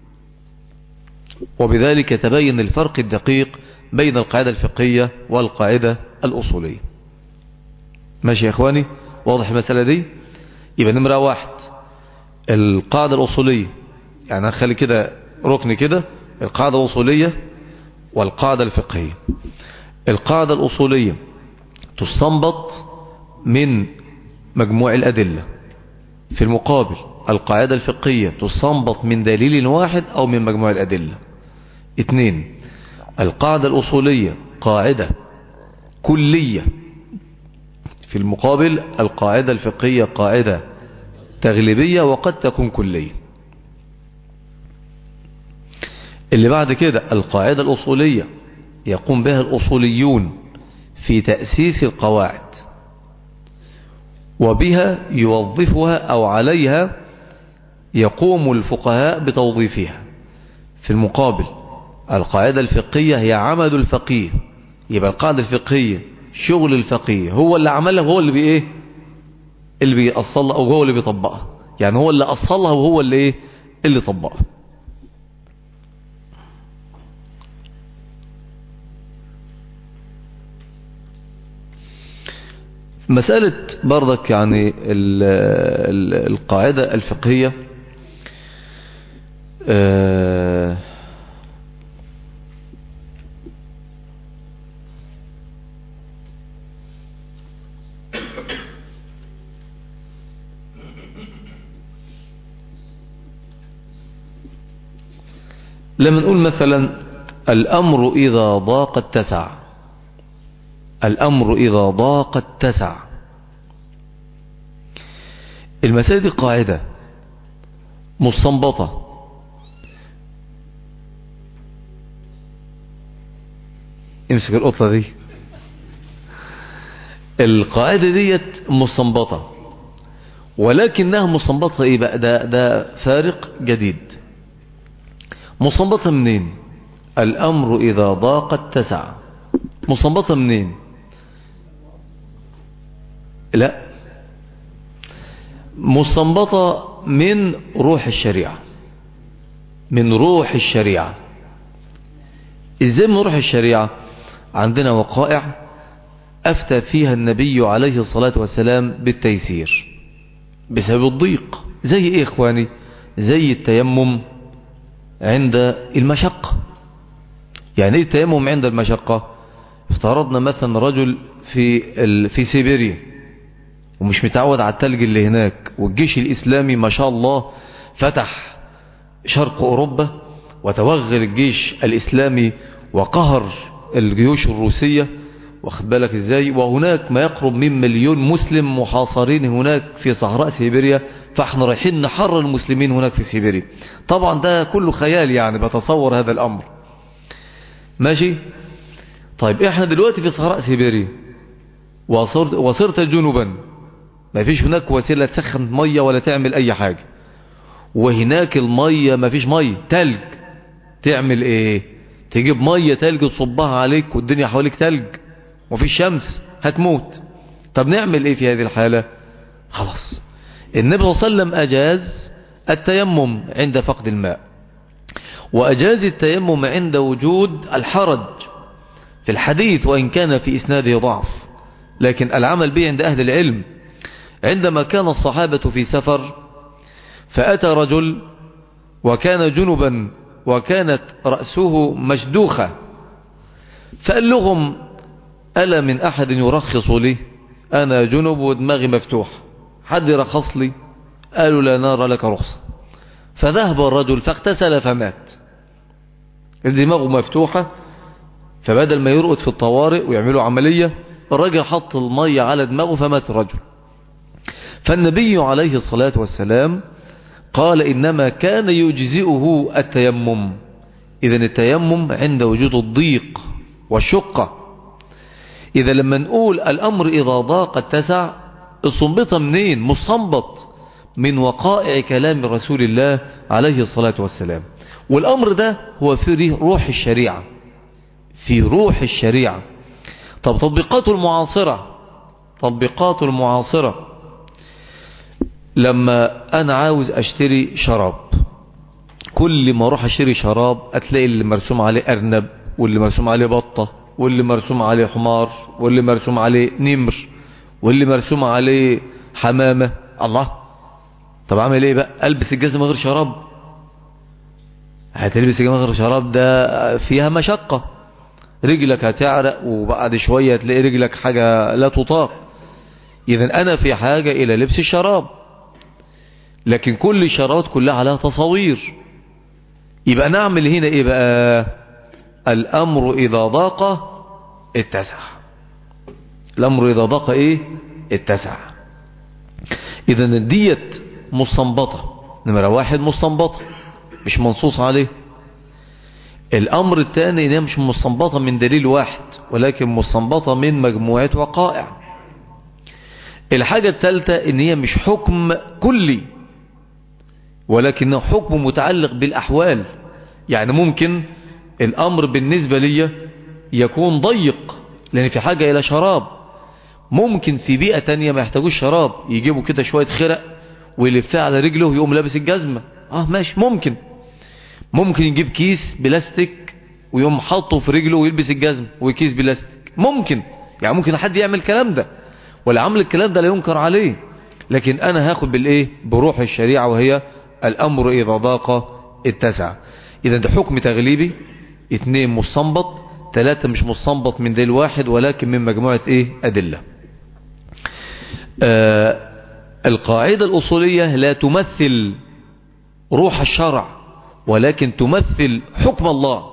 وبذلك تبين الفرق الدقيق بين القاعدة الفقهية والقاعدة الأصولية ماشي يا إخواني واضح المسألة دي يبقى نمرة واحد القاعدة الأصولية يعني هنخلي كده ركن كده القاعدة الأصولية والقاعدة الفقهية القاعدة الأصولية تستنبط من مجموع الأدلة في المقابل القاعدة الفقهية تستنبط من دليل واحد أو من مجموع الأدلة اثنين القاعدة الأصولية قاعدة كلية في المقابل القاعدة الفقهية قاعدة تغليبية وقد تكون كلية اللي بعد كده القاعدة الأصولية يقوم بها الأصوليون في تأسيس القواعد وبها يوظفها أو عليها يقوم الفقهاء بتوظيفها في المقابل القاعدة الفقهية هي عمل الفقيه يبقى القاعدة الفقهية شغل الفقيه هو اللي عملها وهو اللي بإيه اللي بيأصلها أو هو اللي بيطبقها يعني هو اللي أصلها وهو اللي إيه اللي طبقها مسألة برضك يعني ال ال القاعدة الفقهية آه لما نقول مثلا الأمر إذا ضاق اتسع الأمر إذا ضاق اتسع المسألة دي قاعدة مستنبطة امسك القطة دي القاعدة ديت مستنبطة ولكنها مستنبطة ايه بقى ده, ده فارق جديد مستنبطة منين الأمر إذا ضاق اتسع مصنبطة منين لا مستنبطة من روح الشريعة من روح الشريعة ازاي من روح الشريعة عندنا وقائع افتى فيها النبي عليه الصلاة والسلام بالتيسير بسبب الضيق زي ايه اخواني زي التيمم عند المشقة يعني ايه التيمم عند المشقة افترضنا مثلا رجل في في سيبيريا ومش متعود على التلج اللي هناك والجيش الإسلامي ما شاء الله فتح شرق أوروبا وتوغل الجيش الإسلامي وقهر الجيوش الروسية واخد بالك ازاي وهناك ما يقرب من مليون مسلم محاصرين هناك في صحراء سيبيريا فاحنا رايحين نحرر المسلمين هناك في سيبيريا طبعا ده كله خيال يعني بتصور هذا الامر ماشي طيب احنا دلوقتي في صحراء سيبيريا وصرت, وصرت جنوبا ما فيش هناك وسيلة تسخن مية ولا تعمل اي حاجة وهناك المية ما فيش مية تلج تعمل ايه تجيب مية تلج تصبها عليك والدنيا حواليك تلج وفي شمس هتموت طب نعمل ايه في هذه الحالة خلاص النبي صلى الله عليه وسلم اجاز التيمم عند فقد الماء واجاز التيمم عند وجود الحرج في الحديث وان كان في اسناده ضعف لكن العمل به عند اهل العلم عندما كان الصحابة في سفر فأتى رجل وكان جنبا وكانت رأسه مشدوخة فقال لهم ألا من أحد يرخص لي أنا جنب ودماغي مفتوح حد يرخص لي قالوا لا نار لك رخصة فذهب الرجل فاغتسل فمات دماغه مفتوحة فبدل ما يرقد في الطوارئ ويعملوا عملية الرجل حط المية على دماغه فمات الرجل فالنبي عليه الصلاة والسلام قال إنما كان يجزئه التيمم إذا التيمم عند وجود الضيق والشقة إذا لما نقول الأمر إذا ضاق اتسع الصنبطة منين مصنبط من وقائع كلام رسول الله عليه الصلاة والسلام والأمر ده هو في روح الشريعة في روح الشريعة طب تطبيقاته المعاصرة تطبيقاته المعاصرة لما انا عاوز اشتري شراب كل ما اروح اشتري شراب هتلاقي اللي مرسوم عليه ارنب واللي مرسوم عليه بطة واللي مرسوم عليه حمار واللي مرسوم عليه نمر واللي مرسوم عليه حمامة الله طب اعمل ايه بقى البس الجزمة غير شراب هتلبس الجزمة غير شراب ده فيها مشقة رجلك هتعرق وبعد شوية هتلاقي رجلك حاجة لا تطاق اذا انا في حاجة الى لبس الشراب لكن كل الشراط كلها عليها تصاوير يبقى نعمل هنا ايه بقى الامر اذا ضاق اتسع الامر اذا ضاق ايه اتسع اذا الديت مستنبطة نمرة واحد مستنبطة مش منصوص عليه الامر الثاني ده مش مستنبطة من دليل واحد ولكن مستنبطة من مجموعة وقائع الحاجة الثالثة ان هي مش حكم كلي ولكنه حكم متعلق بالأحوال يعني ممكن الأمر بالنسبة لي يكون ضيق لأن في حاجة إلى شراب ممكن في بيئة تانية ما يحتاجوش شراب يجيبوا كده شوية خرق ويلفها على رجله ويقوم لابس الجزمة اه ماشي ممكن ممكن يجيب كيس بلاستيك ويقوم حاطه في رجله ويلبس الجزمة وكيس بلاستيك ممكن يعني ممكن حد يعمل الكلام ده ولا عمل الكلام ده لا ينكر عليه لكن انا هاخد بالايه بروح الشريعة وهي الأمر إذا ضاق اتسع إذا ده حكم تغليبي اثنين مستنبط ثلاثة مش مستنبط من دليل واحد ولكن من مجموعة ايه أدلة آه القاعدة الأصولية لا تمثل روح الشرع ولكن تمثل حكم الله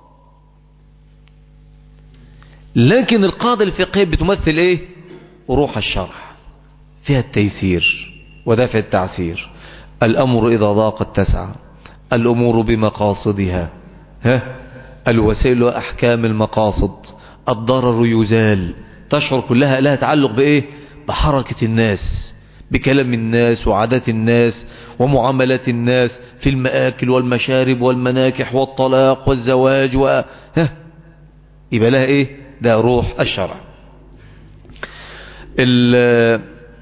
لكن القاعدة الفقهية بتمثل ايه روح الشرع فيها التيسير ودافع التعسير الأمر إذا ضاق اتسع الأمور بمقاصدها ها الوسائل وأحكام المقاصد الضرر يزال تشعر كلها لها تعلق بإيه بحركة الناس بكلام الناس وعادات الناس ومعاملات الناس في المآكل والمشارب والمناكح والطلاق والزواج و... ها يبقى لها ايه ده روح الشرع ال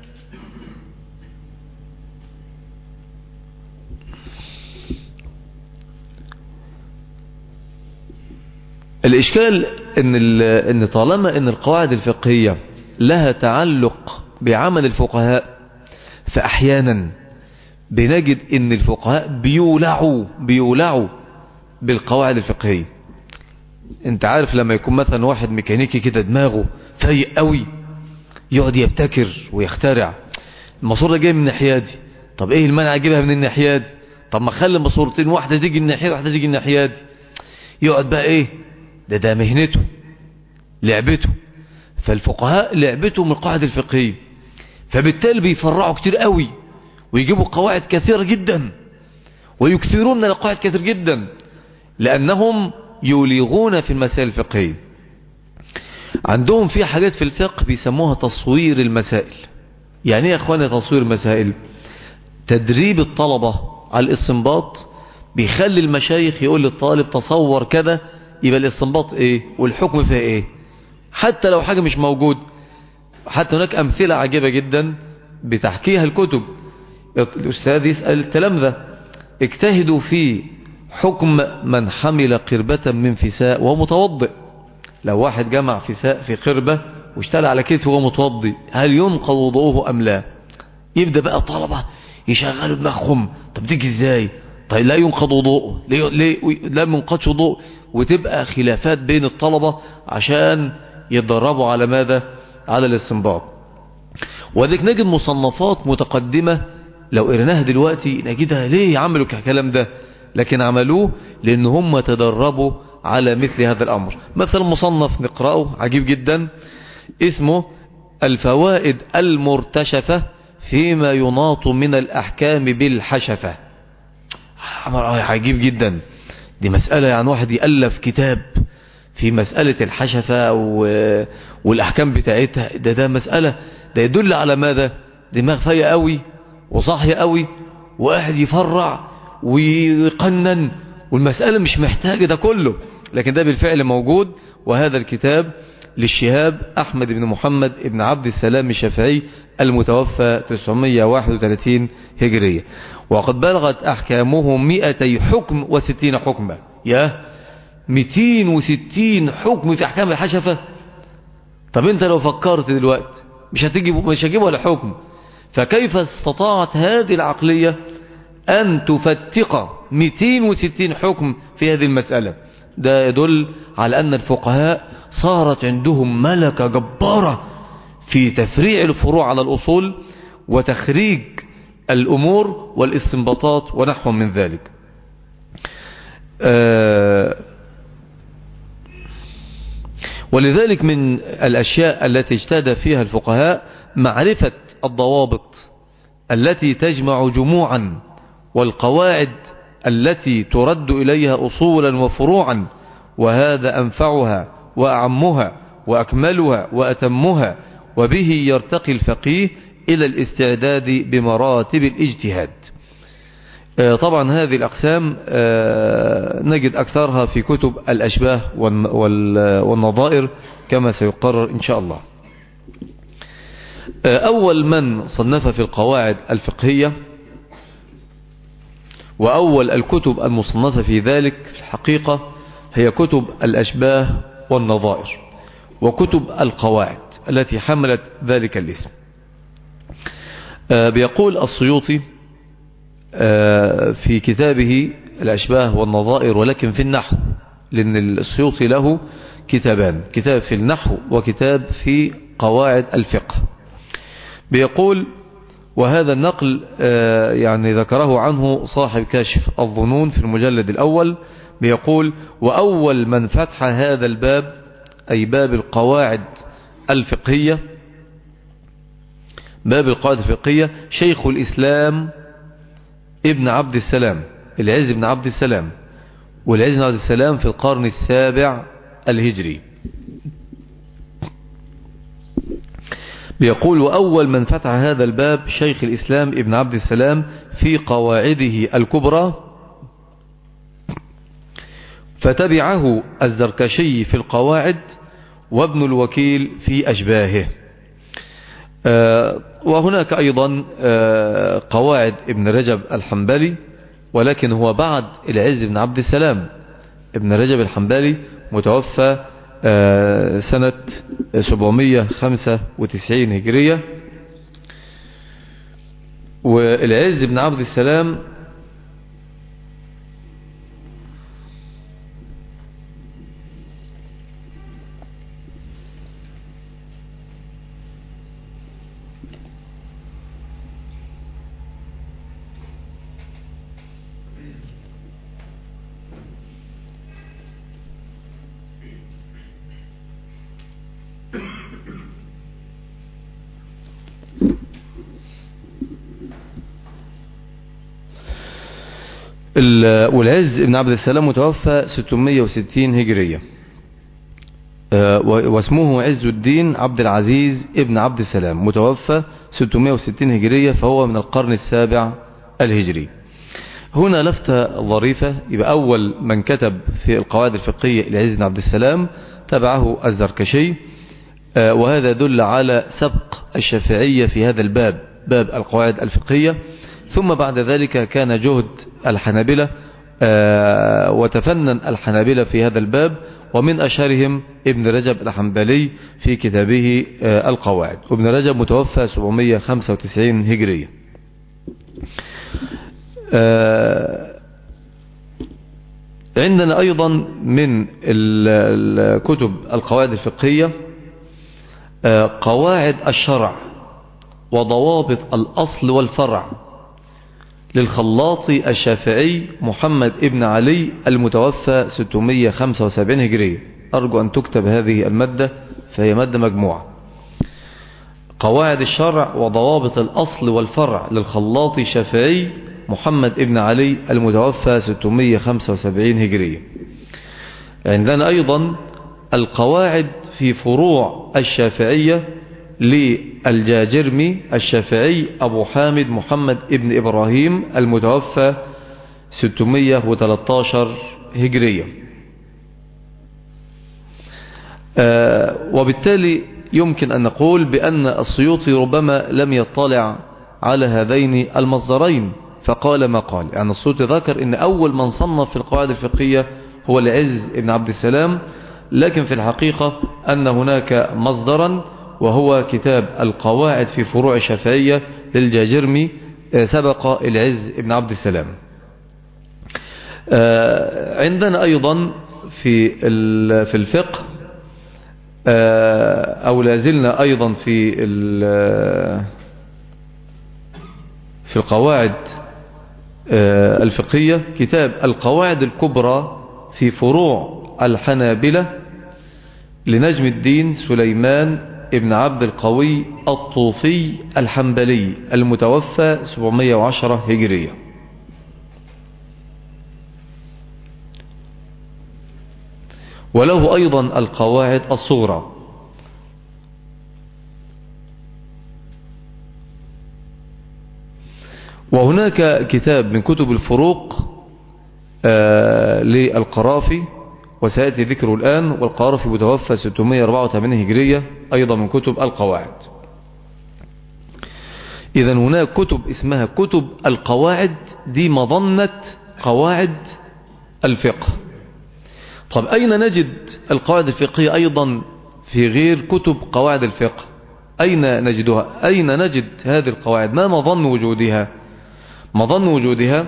الإشكال إن, إن طالما إن القواعد الفقهية لها تعلق بعمل الفقهاء فأحيانا بنجد إن الفقهاء بيولعوا بيولعوا بالقواعد الفقهية انت عارف لما يكون مثلا واحد ميكانيكي كده دماغه فايق قوي يقعد يبتكر ويخترع الماسوره ده جاي من الناحيه دي طب ايه المانع اجيبها من الناحيه دي طب ما اخلي ماسورتين واحده تيجي الناحيه واحده تيجي الناحيه دي يقعد بقى ايه ده ده مهنته لعبته فالفقهاء لعبتهم القواعد الفقهيه فبالتالي بيفرعوا كتير قوي ويجيبوا قواعد كثيره جدا ويكثرون من القواعد كثير جدا لانهم يولغون في المسائل الفقهيه عندهم في حاجات في الفقه بيسموها تصوير المسائل يعني ايه يا اخواني تصوير المسائل تدريب الطلبة على الاستنباط بيخلي المشايخ يقول للطالب تصور كذا يبقى الاستنباط ايه والحكم فيها ايه حتى لو حاجة مش موجود حتى هناك امثلة عجيبة جدا بتحكيها الكتب الاستاذ يسأل التلامذة اجتهدوا في حكم من حمل قربة من فساء وهو متوضئ لو واحد جمع فساء في قربة واشتغل على كتفه وهو متوضي هل ينقض وضوءه أم لا يبدأ بقى طلبة يشغلوا دماغهم طب تيجي ازاي طيب لا ينقض وضوءه ليه, ليه لا ينقضش وضوء وتبقى خلافات بين الطلبة عشان يتدربوا على ماذا على الاستنباط وذلك نجد مصنفات متقدمة لو قرناها دلوقتي نجدها ليه عملوا الكلام ده لكن عملوه لان هم تدربوا على مثل هذا الامر مثلا مصنف نقرأه عجيب جدا اسمه الفوائد المرتشفة فيما يناط من الاحكام بالحشفة عجيب جدا دي مسألة يعني واحد يألف كتاب في مسألة الحشفة والأحكام بتاعتها ده ده مسألة ده يدل على ماذا دماغ فاية قوي وصاحية قوي وقاعد يفرع ويقنن والمسألة مش محتاجة ده كله لكن ده بالفعل موجود وهذا الكتاب للشهاب أحمد بن محمد بن عبد السلام الشافعي المتوفى 931 هجرية وقد بلغت أحكامه 200 حكم و60 حكمة يا 260 حكم في أحكام الحشفة طب انت لو فكرت دلوقتي مش هتجيب مش هجيب ولا حكم فكيف استطاعت هذه العقلية أن تفتق 260 حكم في هذه المسألة ده يدل على أن الفقهاء صارت عندهم ملكة جبارة في تفريع الفروع على الأصول وتخريج الأمور والاستنباطات ونحو من ذلك آه ولذلك من الأشياء التي اجتهد فيها الفقهاء معرفة الضوابط التي تجمع جموعا والقواعد التي ترد إليها أصولا وفروعا وهذا أنفعها وأعمها وأكملها وأتمها وبه يرتقي الفقيه إلى الاستعداد بمراتب الاجتهاد طبعا هذه الأقسام نجد أكثرها في كتب الأشباه والنظائر كما سيقرر إن شاء الله أول من صنف في القواعد الفقهية وأول الكتب المصنفة في ذلك في الحقيقة هي كتب الأشباه والنظائر وكتب القواعد التي حملت ذلك الاسم بيقول السيوطي في كتابه الأشباه والنظائر ولكن في النحو لأن السيوطي له كتابان كتاب في النحو وكتاب في قواعد الفقه بيقول وهذا النقل يعني ذكره عنه صاحب كاشف الظنون في المجلد الأول بيقول وأول من فتح هذا الباب أي باب القواعد الفقهية باب القواعد الفقهية شيخ الإسلام ابن عبد السلام العز بن عبد السلام والعز بن عبد السلام في القرن السابع الهجري بيقول وأول من فتح هذا الباب شيخ الإسلام ابن عبد السلام في قواعده الكبرى فتبعه الزركشي في القواعد وابن الوكيل في أشباهه آه، وهناك أيضا آه، قواعد ابن رجب الحنبلي ولكن هو بعد العز بن عبد السلام ابن رجب الحنبلي متوفى آه، سنة 795 هجرية والعز بن عبد السلام والعز بن عبد السلام متوفى 660 هجرية آه، واسمه عز الدين عبد العزيز ابن عبد السلام متوفى 660 هجرية فهو من القرن السابع الهجري هنا لفتة ظريفة يبقى أول من كتب في القواعد الفقهية العز بن عبد السلام تبعه الزركشي آه، وهذا يدل على سبق الشافعية في هذا الباب باب القواعد الفقهية ثم بعد ذلك كان جهد الحنابلة آه، وتفنن الحنابلة في هذا الباب ومن أشهرهم ابن رجب الحنبلي في كتابه آه، القواعد وابن رجب متوفى 795 هجرية آه، عندنا أيضا من الكتب القواعد الفقهية قواعد الشرع وضوابط الأصل والفرع للخلاطي الشافعي محمد ابن علي المتوفى 675 هجرية أرجو أن تكتب هذه المادة فهي مادة مجموعة قواعد الشرع وضوابط الأصل والفرع للخلاطي الشافعي محمد ابن علي المتوفى 675 هجرية عندنا أيضا القواعد في فروع الشافعية للجاجرمي الشافعي أبو حامد محمد ابن إبراهيم المتوفى 613 هجرية آه وبالتالي يمكن أن نقول بأن السيوطي ربما لم يطلع على هذين المصدرين فقال ما قال يعني السيوطي ذكر أن أول من صنف في القواعد الفقهية هو العز ابن عبد السلام لكن في الحقيقة أن هناك مصدرا وهو كتاب القواعد في فروع الشافعية للجاجرمي آه، سبق العز ابن عبد السلام آه، عندنا أيضا في في الفقه آه، أو لازلنا أيضا في في القواعد الفقهية كتاب القواعد الكبرى في فروع الحنابلة لنجم الدين سليمان ابن عبد القوي الطوفي الحنبلي المتوفى 710 هجرية وله أيضا القواعد الصغرى وهناك كتاب من كتب الفروق آه للقرافي وسيأتي ذكره الآن والقرافي متوفى 684 هجرية أيضا من كتب القواعد إذا هناك كتب اسمها كتب القواعد دي مظنة قواعد الفقه طب أين نجد القواعد الفقهية أيضا في غير كتب قواعد الفقه أين نجدها أين نجد هذه القواعد ما مظن وجودها مظن وجودها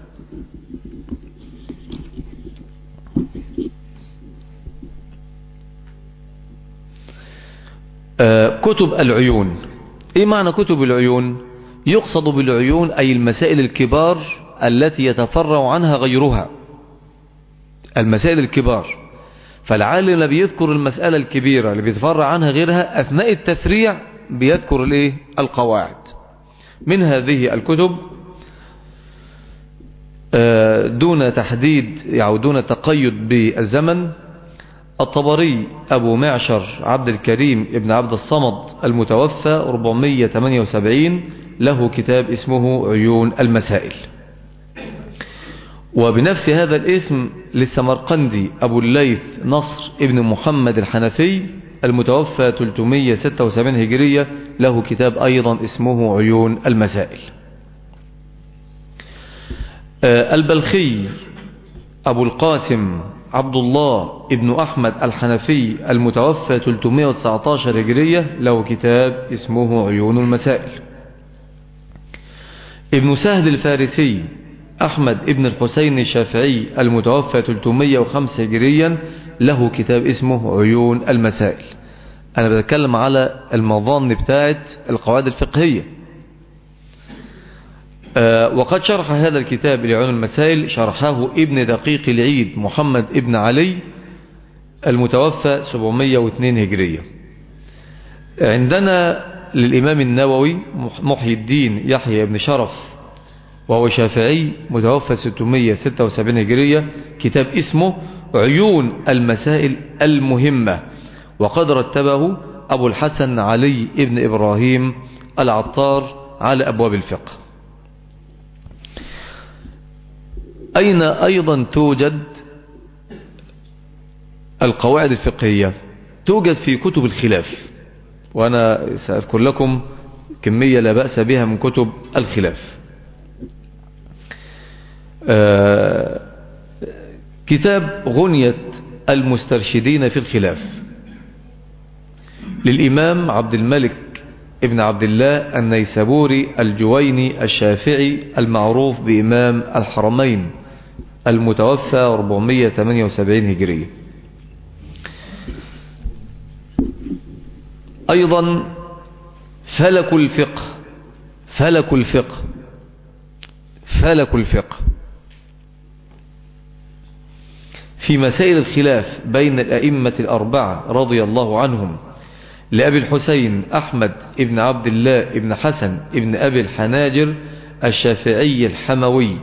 آه، كتب العيون ايه معنى كتب العيون يقصد بالعيون اي المسائل الكبار التي يتفرع عنها غيرها المسائل الكبار فالعالم اللي بيذكر المسألة الكبيرة اللي بيتفرع عنها غيرها أثناء التفريع بيذكر الايه القواعد من هذه الكتب آه، دون تحديد يعني دون تقيد بالزمن الطبري أبو معشر عبد الكريم ابن عبد الصمد المتوفى 478 له كتاب اسمه عيون المسائل وبنفس هذا الاسم للسمرقندي أبو الليث نصر ابن محمد الحنفي المتوفى 376 هجرية له كتاب أيضا اسمه عيون المسائل البلخي أبو القاسم عبد الله ابن أحمد الحنفي المتوفى 319 هجرية له كتاب اسمه عيون المسائل ابن سهل الفارسي أحمد ابن الحسين الشافعي المتوفى 305 هجريا له كتاب اسمه عيون المسائل أنا بتكلم على المظان بتاعت القواعد الفقهية أه وقد شرح هذا الكتاب لعيون المسائل شرحه ابن دقيق العيد محمد ابن علي المتوفى 702 هجرية عندنا للإمام النووي محي الدين يحيى بن شرف وهو شافعي متوفى 676 هجرية كتاب اسمه عيون المسائل المهمة وقد رتبه أبو الحسن علي ابن إبراهيم العطار على أبواب الفقه أين أيضا توجد القواعد الفقهية توجد في كتب الخلاف وأنا سأذكر لكم كمية لا بأس بها من كتب الخلاف آه كتاب غنية المسترشدين في الخلاف للإمام عبد الملك ابن عبد الله النيسابوري الجويني الشافعي المعروف بإمام الحرمين المتوفى 478 هجرية أيضا فلك الفقه فلك الفقه فلك الفقه في مسائل الخلاف بين الأئمة الأربعة رضي الله عنهم لأبي الحسين أحمد ابن عبد الله ابن حسن ابن أبي الحناجر الشافعي الحموي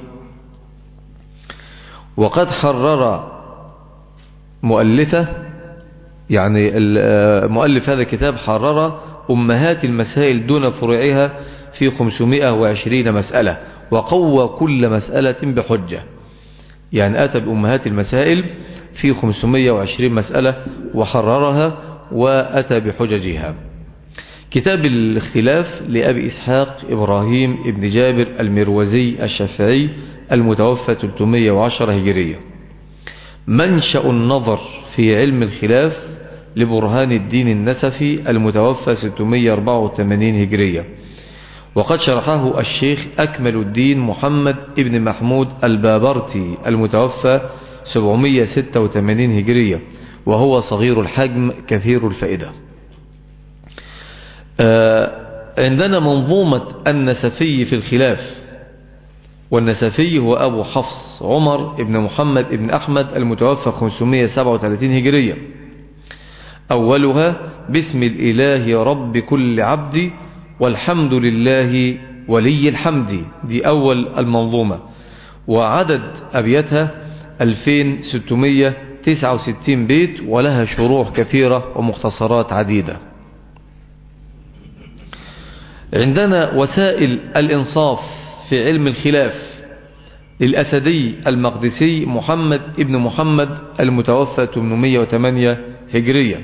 وقد حرر مؤلفة يعني مؤلف هذا الكتاب حرر أمهات المسائل دون فروعها في 520 مسألة وقوى كل مسألة بحجة يعني أتى بأمهات المسائل في 520 مسألة وحررها وأتى بحججها كتاب الاختلاف لأبي إسحاق إبراهيم ابن جابر المروزي الشافعي المتوفى 310 هجرية منشأ النظر في علم الخلاف لبرهان الدين النسفي المتوفى 684 هجرية وقد شرحه الشيخ أكمل الدين محمد ابن محمود البابرتي المتوفى 786 هجرية وهو صغير الحجم كثير الفائدة عندنا منظومة النسفي في الخلاف والنسفي هو أبو حفص عمر ابن محمد ابن أحمد المتوفى 537 هجرية أولها باسم الإله رب كل عبد والحمد لله ولي الحمد دي أول المنظومة وعدد أبياتها 2669 بيت ولها شروح كثيرة ومختصرات عديدة عندنا وسائل الإنصاف في علم الخلاف للأسدي المقدسي محمد ابن محمد المتوفى 808 هجرية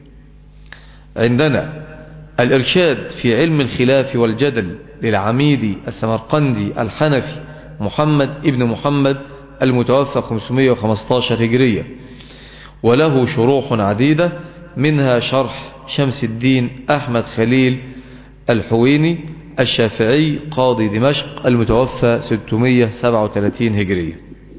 عندنا الإرشاد في علم الخلاف والجدل للعميدي السمرقندي الحنفي محمد ابن محمد المتوفى 515 هجرية وله شروح عديدة منها شرح شمس الدين أحمد خليل الحويني الشافعي قاضي دمشق المتوفى 637 هجرية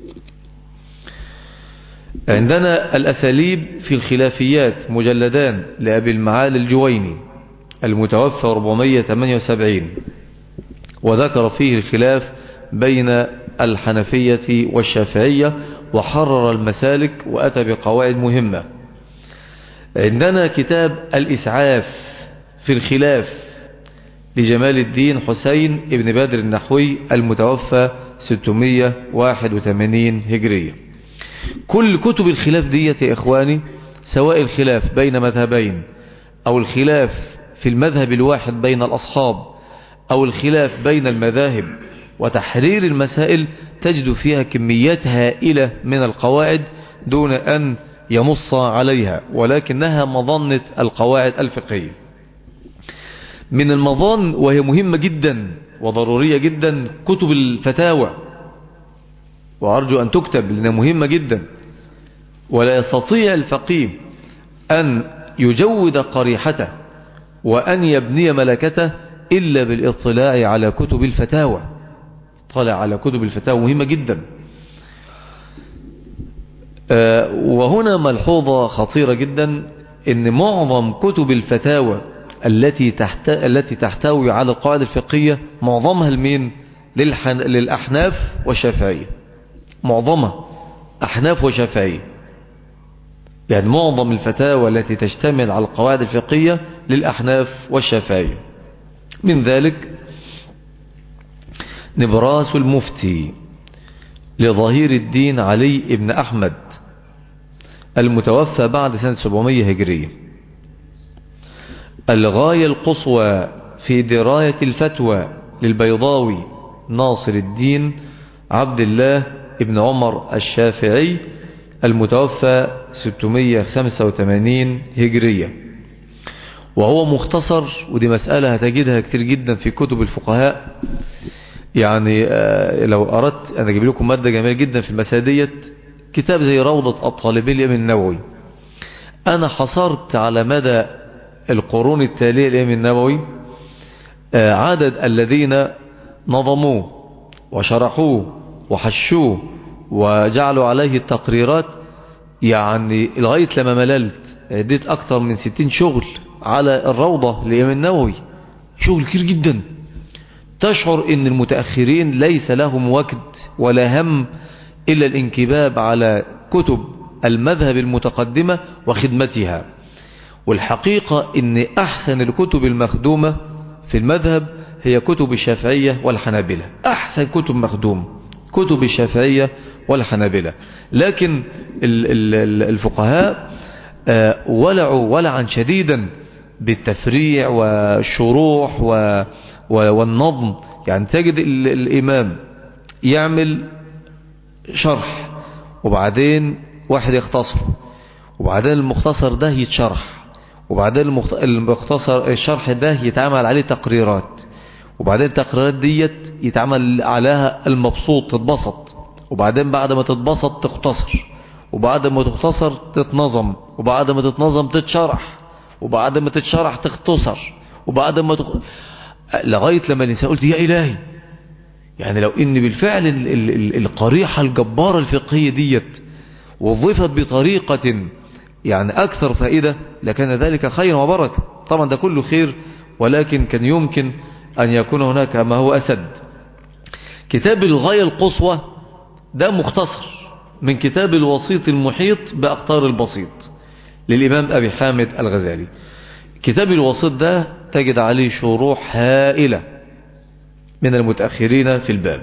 عندنا الأساليب في الخلافيات مجلدان لأبي المعالي الجويني المتوفى 478 وذكر فيه الخلاف بين الحنفية والشافعية وحرر المسالك وأتى بقواعد مهمة عندنا كتاب الإسعاف في الخلاف لجمال الدين حسين ابن بدر النحوي المتوفى 681 هجرية كل كتب الخلاف ديت يا إخواني سواء الخلاف بين مذهبين أو الخلاف في المذهب الواحد بين الأصحاب أو الخلاف بين المذاهب وتحرير المسائل تجد فيها كميات هائلة من القواعد دون أن ينص عليها ولكنها مظنة القواعد الفقهية من المظان وهي مهمة جدا وضرورية جدا كتب الفتاوى وأرجو أن تكتب لأنها مهمة جدا ولا يستطيع الفقيه أن يجود قريحته وأن يبني ملكته إلا بالاطلاع على كتب الفتاوى اطلع على كتب الفتاوى مهمة جدا آه، وهنا ملحوظة خطيرة جدا ان معظم كتب الفتاوى التي تحت... التي تحتوي على القواعد الفقهية معظمها لمين للحن... للأحناف والشافعية معظمها أحناف وشافعية يعني معظم الفتاوى التي تشتمل على القواعد الفقهية للأحناف والشافعية من ذلك نبراس المفتي لظهير الدين علي ابن أحمد المتوفى بعد سنة 700 هجرية الغاية القصوى في دراية الفتوى للبيضاوي ناصر الدين عبد الله ابن عمر الشافعي المتوفى 685 هجرية وهو مختصر ودي مسألة هتجدها كتير جدا في كتب الفقهاء يعني آه، لو أردت أنا أجيب لكم مادة جميلة جدا في المسادية كتاب زي روضة الطالبين الإمام النووي أنا حصرت على مدى القرون التالية الإمام النووي آه، عدد الذين نظموه وشرحوه وحشوه وجعلوا عليه التقريرات يعني لغاية لما مللت اديت أكتر من ستين شغل على الروضة لإمام النووي شغل كتير جدا تشعر ان المتأخرين ليس لهم وقت ولا هم إلا الانكباب على كتب المذهب المتقدمة وخدمتها والحقيقة ان أحسن الكتب المخدومة في المذهب هي كتب الشافعية والحنابلة أحسن كتب مخدومة كتب الشافعية والحنابلة لكن الفقهاء آه، ولعوا ولعا شديدا بالتفريع والشروح والنظم يعني تجد الإمام يعمل شرح وبعدين واحد يختصر وبعدين المختصر ده يتشرح وبعدين المختصر الشرح ده يتعمل عليه تقريرات وبعدين التقريرات ديت يتعمل عليها المبسوط تتبسط وبعدين بعد ما تتبسط تختصر وبعد ما تختصر تتنظم وبعد ما تتنظم تتشرح وبعد ما تتشرح تختصر وبعد ما تخ... لغاية لما الإنسان قلت يا إلهي يعني لو إن بالفعل ال ال ال القريحة الجبارة الفقهية ديت وظفت بطريقة يعني أكثر فائدة لكان ذلك خير وبركة طبعا ده كله خير ولكن كان يمكن أن يكون هناك ما هو أسد كتاب الغاية القصوى ده مختصر من كتاب الوسيط المحيط بأقطار البسيط للإمام أبي حامد الغزالي كتاب الوسيط ده تجد عليه شروح هائلة من المتأخرين في الباب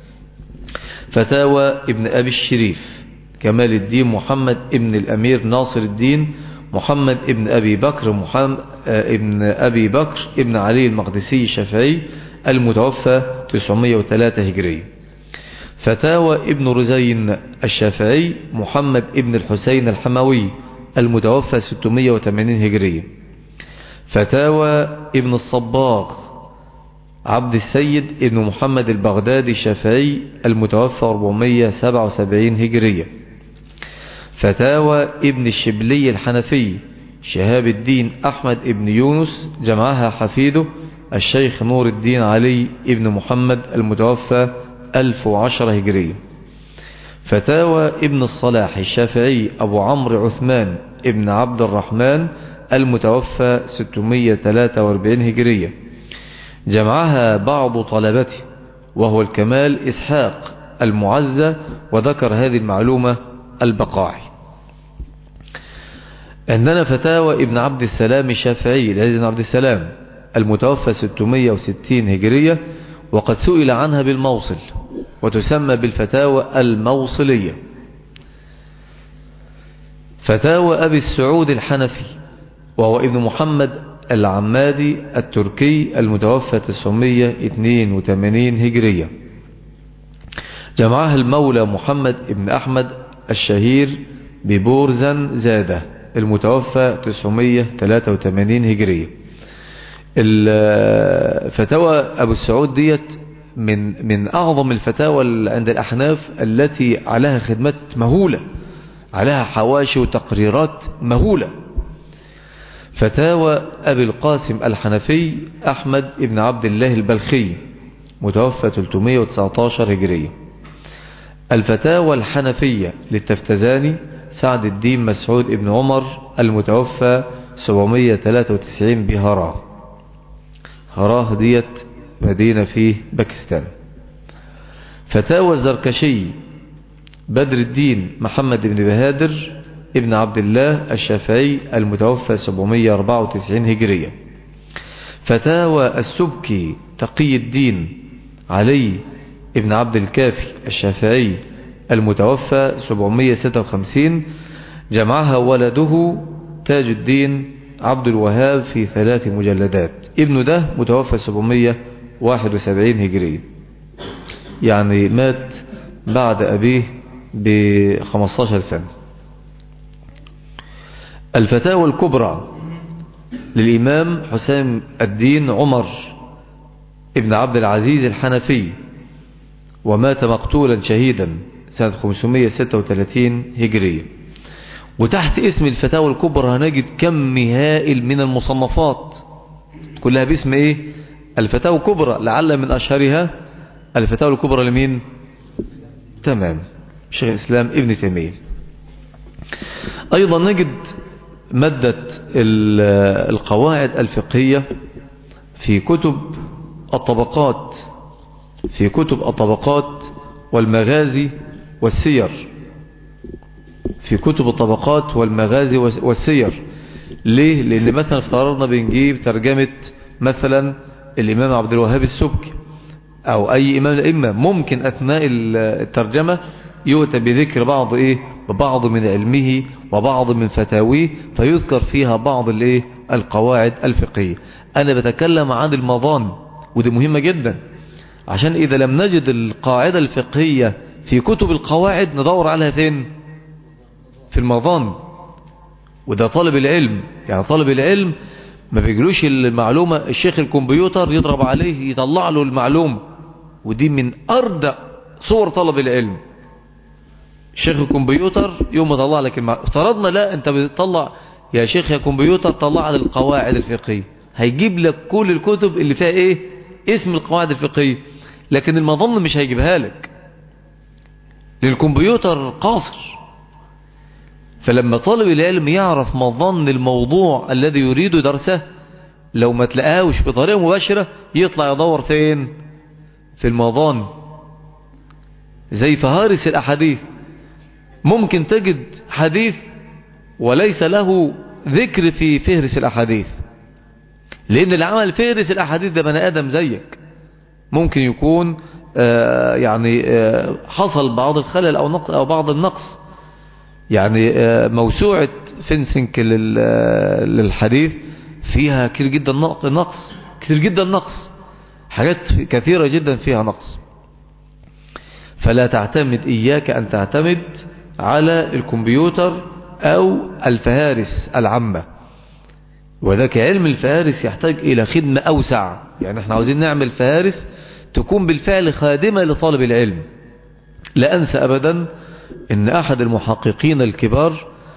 فتاوى ابن أبي الشريف كمال الدين محمد ابن الأمير ناصر الدين محمد ابن أبي بكر محمد ابن أبي بكر ابن علي المقدسي الشافعي المتوفى 903 هجري فتاوى ابن رزين الشافعي محمد ابن الحسين الحموي المتوفى 680 هجري فتاوى ابن الصباغ عبد السيد ابن محمد البغدادي الشافعي المتوفى 477 هجرية فتاوى ابن الشبلي الحنفي شهاب الدين أحمد ابن يونس جمعها حفيده الشيخ نور الدين علي ابن محمد المتوفى 1010 هجرية فتاوى ابن الصلاح الشافعي أبو عمرو عثمان ابن عبد الرحمن المتوفى 643 هجرية جمعها بعض طلبته وهو الكمال إسحاق المعزى وذكر هذه المعلومة البقاعي عندنا فتاوى ابن عبد السلام الشافعي العز بن عبد السلام المتوفى 660 هجرية وقد سئل عنها بالموصل وتسمى بالفتاوى الموصلية فتاوى أبي السعود الحنفي وهو ابن محمد العمادي التركي المتوفى 982 هجرية جمعها المولى محمد ابن أحمد الشهير ببورزن زادة المتوفى 983 هجرية الفتاوى أبو السعود ديت من من أعظم الفتاوى عند الأحناف التي عليها خدمات مهولة عليها حواشي وتقريرات مهولة فتاوى أبي القاسم الحنفي أحمد بن عبد الله البلخي متوفى 319 هجرية الفتاوى الحنفية للتفتزاني سعد الدين مسعود بن عمر المتوفى 793 بهراه هراه ديت مدينة في باكستان فتاوى الزركشي بدر الدين محمد بن بهادر ابن عبد الله الشافعي المتوفى 794 هجرية فتاوى السبكي تقي الدين علي ابن عبد الكافي الشافعي المتوفى 756 جمعها ولده تاج الدين عبد الوهاب في ثلاث مجلدات ابنه ده متوفى 771 هجرية يعني مات بعد أبيه ب 15 سنة الفتاوى الكبرى للإمام حسام الدين عمر ابن عبد العزيز الحنفي ومات مقتولا شهيدا سنة 536 هجرية وتحت اسم الفتاوى الكبرى هنجد كم هائل من المصنفات كلها باسم ايه الفتاوى الكبرى لعل من اشهرها الفتاوى الكبرى لمين تمام شيخ الاسلام ابن تيمية ايضا نجد مادة القواعد الفقهية في كتب الطبقات في كتب الطبقات والمغازي والسير في كتب الطبقات والمغازي والسير ليه لان مثلا افترضنا بنجيب ترجمة مثلا الامام عبد الوهاب السبكي او اي امام الائمه ممكن اثناء الترجمة يؤتى بذكر بعض ايه ببعض من علمه وبعض من فتاويه فيذكر فيها بعض الايه القواعد الفقهية انا بتكلم عن المظان ودي مهمة جدا عشان اذا لم نجد القاعدة الفقهية في كتب القواعد ندور عليها فين في المظان وده طالب العلم يعني طالب العلم ما بيجلوش المعلومة الشيخ الكمبيوتر يضرب عليه يطلع له المعلومة ودي من أردأ صور طلب العلم شيخ الكمبيوتر يوم يطلع لك المعلومة افترضنا لا انت بتطلع يا شيخ يا كمبيوتر طلع لي القواعد الفقهية هيجيب لك كل الكتب اللي فيها ايه اسم القواعد الفقهية لكن المظن مش هيجيبها لك للكمبيوتر قاصر فلما طالب العلم يعرف مظن الموضوع الذي يريد درسه لو ما تلاقاوش بطريقة مباشرة يطلع يدور فين في المظان زي فهارس الأحاديث ممكن تجد حديث وليس له ذكر في فهرس الأحاديث لأن اللي عمل فهرس الأحاديث ده بني آدم زيك ممكن يكون آه يعني آه حصل بعض الخلل أو, نقص أو بعض النقص يعني آه موسوعة فينسنك للحديث فيها كتير جدا نقص كتير جدا نقص حاجات كثيرة جدا فيها نقص فلا تعتمد إياك أن تعتمد على الكمبيوتر أو الفهارس العامة وذاك علم الفهارس يحتاج إلى خدمة أوسع يعني احنا عاوزين نعمل فهارس تكون بالفعل خادمة لطالب العلم لا أنسى أبدا أن أحد المحققين الكبار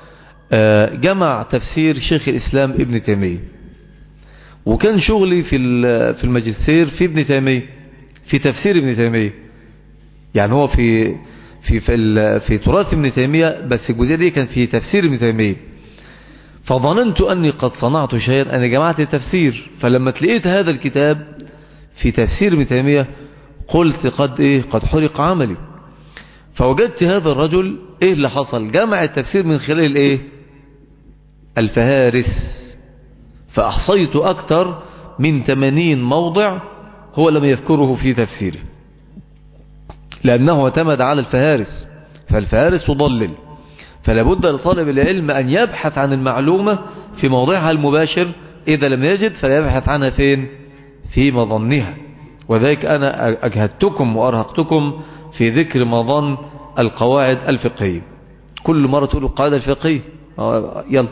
جمع تفسير شيخ الإسلام ابن تيمية وكان شغلي في في الماجستير في ابن تيمية في تفسير ابن تيمية يعني هو في في في, في تراث ابن تيمية بس الجزئية دي كان في تفسير ابن تيمية فظننت أني قد صنعت شيئا أنا جمعت تفسير فلما تلقيت هذا الكتاب في تفسير ابن تيمية قلت قد إيه قد حرق عملي فوجدت هذا الرجل إيه اللي حصل جمع التفسير من خلال الإيه الفهارس فأحصيت أكثر من 80 موضع هو لم يذكره في تفسيره لأنه اعتمد على الفهارس فالفهارس تضلل فلا بد لطالب العلم أن يبحث عن المعلومة في موضعها المباشر إذا لم يجد فلا يبحث عنها فين في مظنها وذلك أنا أجهدتكم وأرهقتكم في ذكر مظن القواعد الفقهية كل مرة تقول القاعدة الفقهية آه، يلا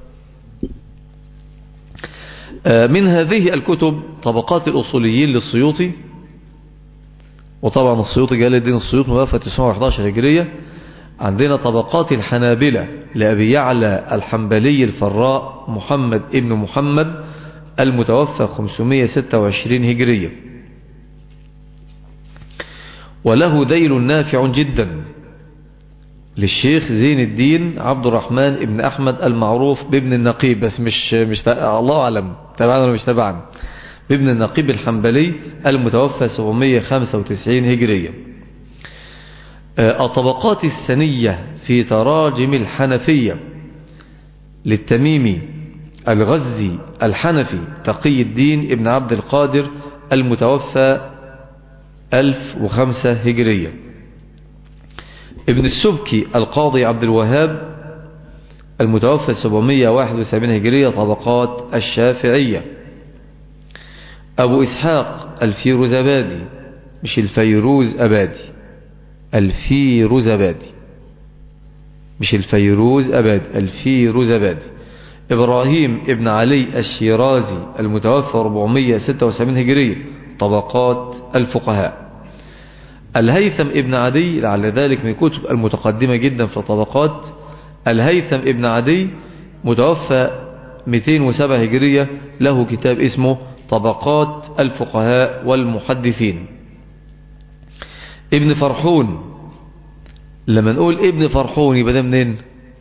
آه، من هذه الكتب طبقات الأصوليين للسيوطي وطبعا السيوطي جلال الدين السيوطي موافقة 911 هجرية عندنا طبقات الحنابلة لأبي يعلى الحنبلي الفراء محمد ابن محمد المتوفى 526 هجرية وله ذيل نافع جدا للشيخ زين الدين عبد الرحمن ابن أحمد المعروف بابن النقيب بس مش مش الله أعلم تبعنا ولا مش تبعنا بابن النقيب الحنبلي المتوفى 795 هجرية الطبقات السنية في تراجم الحنفية للتميمي الغزي الحنفي تقي الدين ابن عبد القادر المتوفى 1005 هجرية ابن السبكي القاضي عبد الوهاب المتوفى 771 هجرية طبقات الشافعية أبو إسحاق الفيروزبادي مش الفيروز أبادي الفيروزبادي مش الفيروز أبادي الفيروزبادي إبراهيم ابن علي الشيرازي المتوفى 476 هجرية طبقات الفقهاء الهيثم ابن عدي لعل ذلك من كتب المتقدمة جدا في الطبقات الهيثم ابن عدي متوفى 207 هجرية له كتاب اسمه طبقات الفقهاء والمحدثين ابن فرحون لما نقول ابن فرحون يبقى ده منين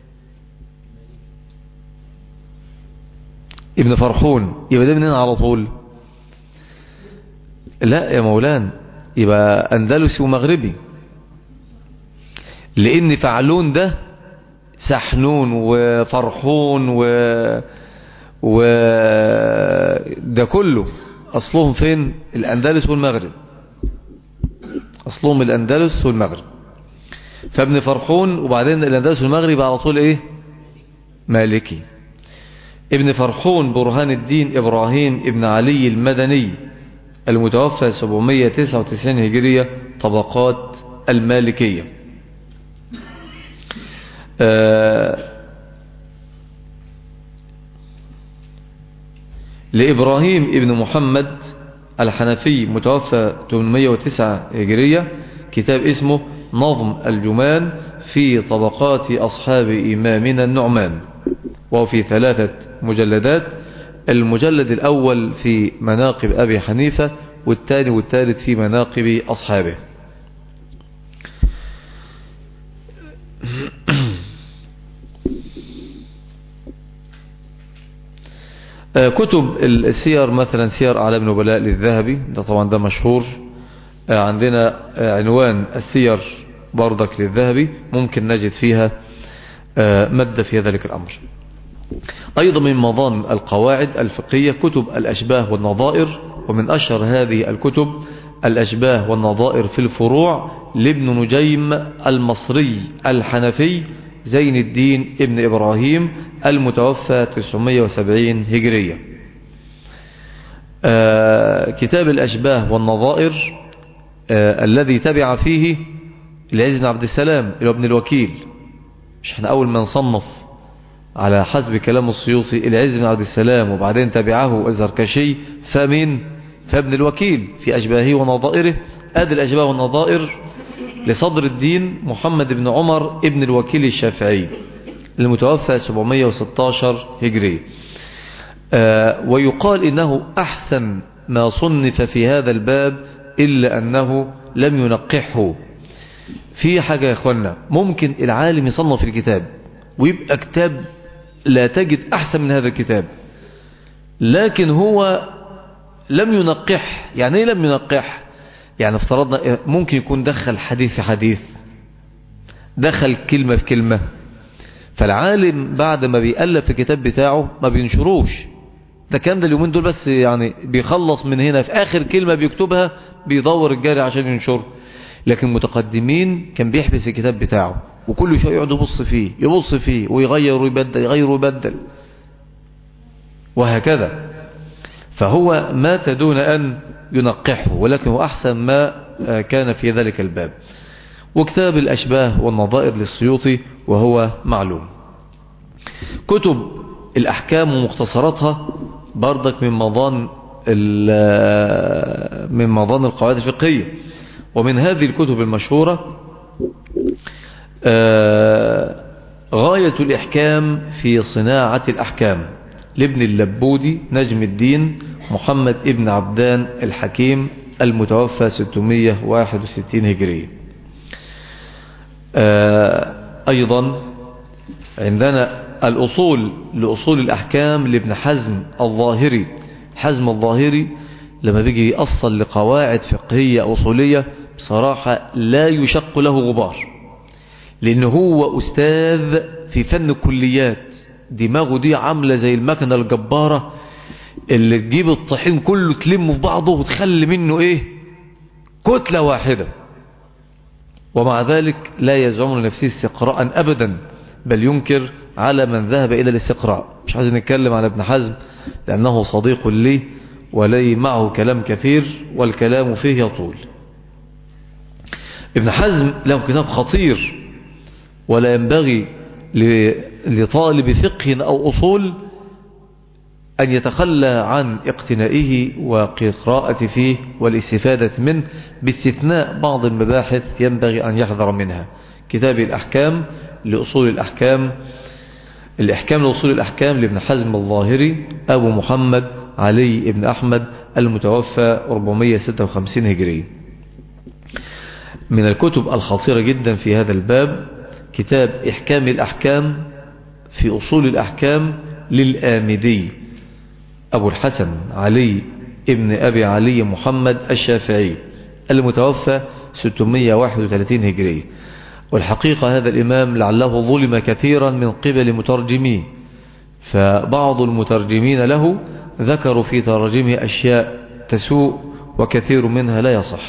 ابن فرحون يبقى ده منين على طول لا يا مولان يبقى أندلسي ومغربي لأن فعلون ده سحنون وفرحون و و ده كله أصلهم فين الأندلس والمغرب أصلهم الأندلس والمغرب فابن فرحون وبعدين الأندلس والمغرب على طول إيه مالكي ابن فرحون برهان الدين إبراهيم ابن علي المدني المتوفى 799 هجرية طبقات المالكية آه لإبراهيم ابن محمد الحنفي متوفى 809 هجرية كتاب اسمه نظم الجمان في طبقات أصحاب إمامنا النعمان وهو في ثلاثة مجلدات المجلد الأول في مناقب أبي حنيفة والثاني والثالث في مناقب أصحابه كتب السير مثلا سير أعلام النبلاء للذهبي ده طبعا ده مشهور عندنا عنوان السير بردك للذهبي ممكن نجد فيها مادة في ذلك الأمر أيضا من مضان القواعد الفقهية كتب الأشباه والنظائر ومن أشهر هذه الكتب الأشباه والنظائر في الفروع لابن نجيم المصري الحنفي زين الدين ابن إبراهيم المتوفى 970 هجرية آه كتاب الأشباه والنظائر آه الذي تبع فيه العز بن عبد السلام إلى ابن الوكيل مش احنا أول ما نصنف على حسب كلام السيوطي العز بن عبد السلام وبعدين تبعه الزركشي فمن فابن الوكيل في أشباهه ونظائره أدي الأشباه والنظائر لصدر الدين محمد بن عمر ابن الوكيل الشافعي المتوفى 716 هجري آه ويقال إنه أحسن ما صنف في هذا الباب إلا أنه لم ينقحه في حاجة يا أخوانا ممكن العالم يصنف الكتاب ويبقى كتاب لا تجد أحسن من هذا الكتاب لكن هو لم ينقح يعني ايه لم ينقح يعني افترضنا ممكن يكون دخل حديث في حديث دخل كلمة في كلمة فالعالم بعد ما بيألف الكتاب بتاعه ما بينشروش ده كان ده اليومين دول بس يعني بيخلص من هنا في آخر كلمة بيكتبها بيدور الجاري عشان ينشر لكن متقدمين كان بيحبس الكتاب بتاعه وكل شيء يقعد يبص فيه يبص فيه ويغير ويبدل يغير ويبدل وهكذا فهو مات دون أن ينقحه ولكن هو أحسن ما كان في ذلك الباب وكتاب الأشباه والنظائر للسيوطي وهو معلوم كتب الأحكام ومختصراتها بردك من مضان من مضان القواعد الفقهية ومن هذه الكتب المشهورة غاية الإحكام في صناعة الأحكام لابن اللبودي نجم الدين محمد ابن عبدان الحكيم المتوفى 661 هجرية أيضا عندنا الأصول لأصول الأحكام لابن حزم الظاهري حزم الظاهري لما بيجي يأصل لقواعد فقهية أصولية بصراحة لا يشق له غبار لأنه هو أستاذ في فن الكليات دماغه دي عاملة زي المكنة الجبارة اللي تجيب الطحين كله تلمه في بعضه وتخلي منه ايه كتلة واحدة ومع ذلك لا يزعم لنفسه استقراء أبدا بل ينكر على من ذهب إلى الاستقراء مش عايز نتكلم على ابن حزم لأنه صديق لي ولي معه كلام كثير والكلام فيه يطول ابن حزم له كتاب خطير ولا ينبغي لطالب فقه أو أصول أن يتخلى عن اقتنائه وقراءة فيه والاستفادة منه باستثناء بعض المباحث ينبغي أن يحذر منها كتاب الأحكام لأصول الأحكام الإحكام لأصول الأحكام لابن حزم الظاهري أبو محمد علي بن أحمد المتوفى 456 هجري من الكتب الخطيرة جدا في هذا الباب كتاب إحكام الأحكام في أصول الأحكام للآمدي أبو الحسن علي ابن أبي علي محمد الشافعي المتوفى 631 هجري والحقيقة هذا الإمام لعله ظلم كثيرا من قبل مترجميه فبعض المترجمين له ذكروا في تراجمه أشياء تسوء وكثير منها لا يصح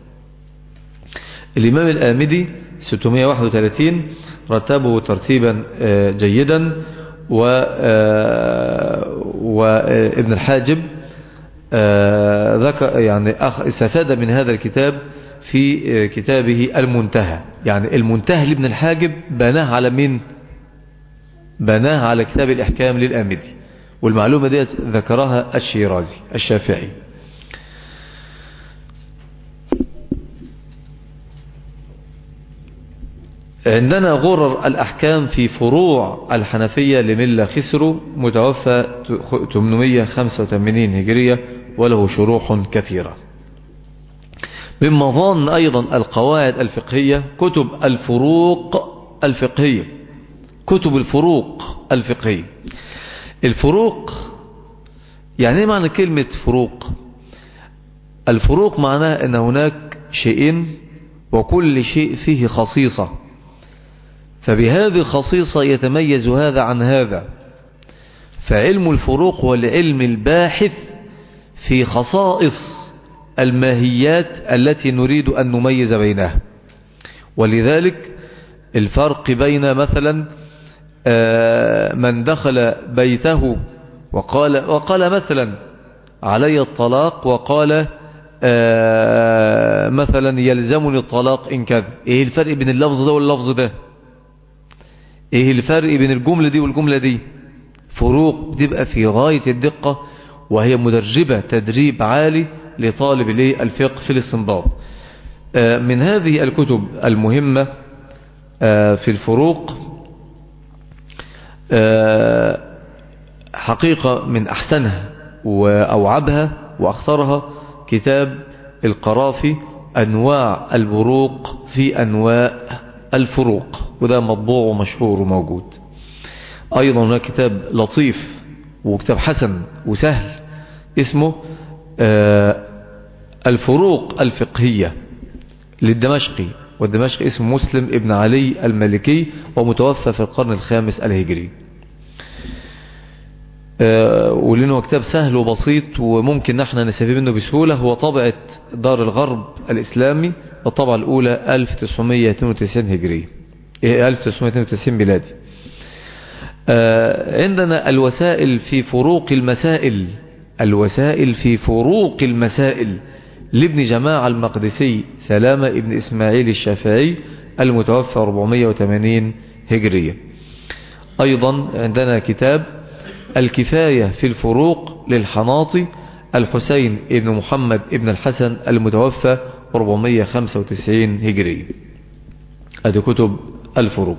الإمام الآمدي 631 رتبه ترتيبا جيدا وابن الحاجب ذكر يعني استفاد من هذا الكتاب في كتابه المنتهى يعني المنتهى لابن الحاجب بناه على مين بناه على كتاب الإحكام للآمدي والمعلومة دي ذكرها الشيرازي الشافعي عندنا غرر الأحكام في فروع الحنفية لملا خسرو متوفى 885 هجرية وله شروح كثيرة من مظان أيضا القواعد الفقهية كتب الفروق الفقهية كتب الفروق الفقهية الفروق يعني ايه معنى كلمة فروق الفروق معناها ان هناك شيئين وكل شيء فيه خصيصة فبهذه الخصيصة يتميز هذا عن هذا فعلم الفروق هو العلم الباحث في خصائص الماهيات التي نريد أن نميز بينها ولذلك الفرق بين مثلا من دخل بيته وقال, وقال مثلا علي الطلاق وقال مثلا يلزمني الطلاق إن كذا ايه الفرق بين اللفظ ده واللفظ ده ايه الفرق بين الجملة دي والجملة دي فروق تبقى في غاية الدقة وهي مدربة تدريب عالي لطالب الفقه في الاستنباط من هذه الكتب المهمة في الفروق حقيقة من أحسنها وأوعبها وأخطرها كتاب القرافي أنواع البروق في أنواع الفروق وده مطبوع ومشهور وموجود أيضا هناك كتاب لطيف وكتاب حسن وسهل اسمه الفروق الفقهية للدمشقي والدمشقي اسمه مسلم ابن علي المالكي ومتوفى في القرن الخامس الهجري ولأنه كتاب سهل وبسيط وممكن نحن نستفيد منه بسهولة هو طبعة دار الغرب الإسلامي الطبعة الأولى 1992 هجري 1992 ميلادي آه، عندنا الوسائل في فروق المسائل الوسائل في فروق المسائل لابن جماعة المقدسي سلامة ابن إسماعيل الشافعي المتوفى 480 هجرية أيضا عندنا كتاب الكفاية في الفروق للحناطي الحسين ابن محمد ابن الحسن المتوفى 495 هجرية هذه كتب الفروق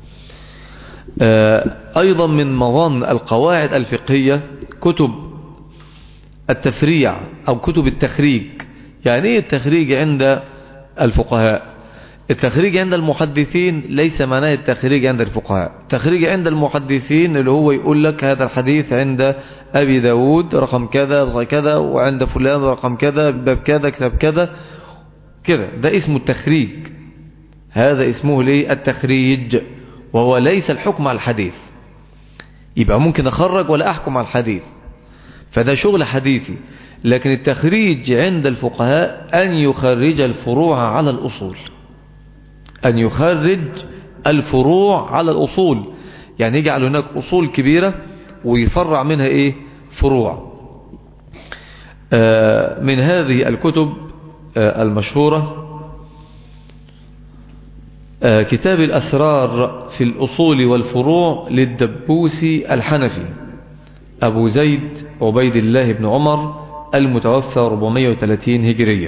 آه، أيضا من مظان القواعد الفقهية كتب التفريع أو كتب التخريج يعني ايه التخريج عند الفقهاء التخريج عند المحدثين ليس معناه التخريج عند الفقهاء التخريج عند المحدثين اللي هو يقول لك هذا الحديث عند أبي داود رقم كذا كذا وعند فلان رقم كذا باب كذا كتاب كذا كده ده اسمه التخريج هذا اسمه ليه التخريج وهو ليس الحكم على الحديث يبقى ممكن أخرج ولا أحكم على الحديث فده شغل حديثي لكن التخريج عند الفقهاء أن يخرج الفروع على الأصول أن يخرج الفروع على الأصول يعني يجعل هناك أصول كبيرة ويفرع منها إيه فروع آه من هذه الكتب آه المشهورة آه كتاب الأسرار في الأصول والفروع للدبوسي الحنفي أبو زيد عبيد الله بن عمر المتوفى 430 هجرية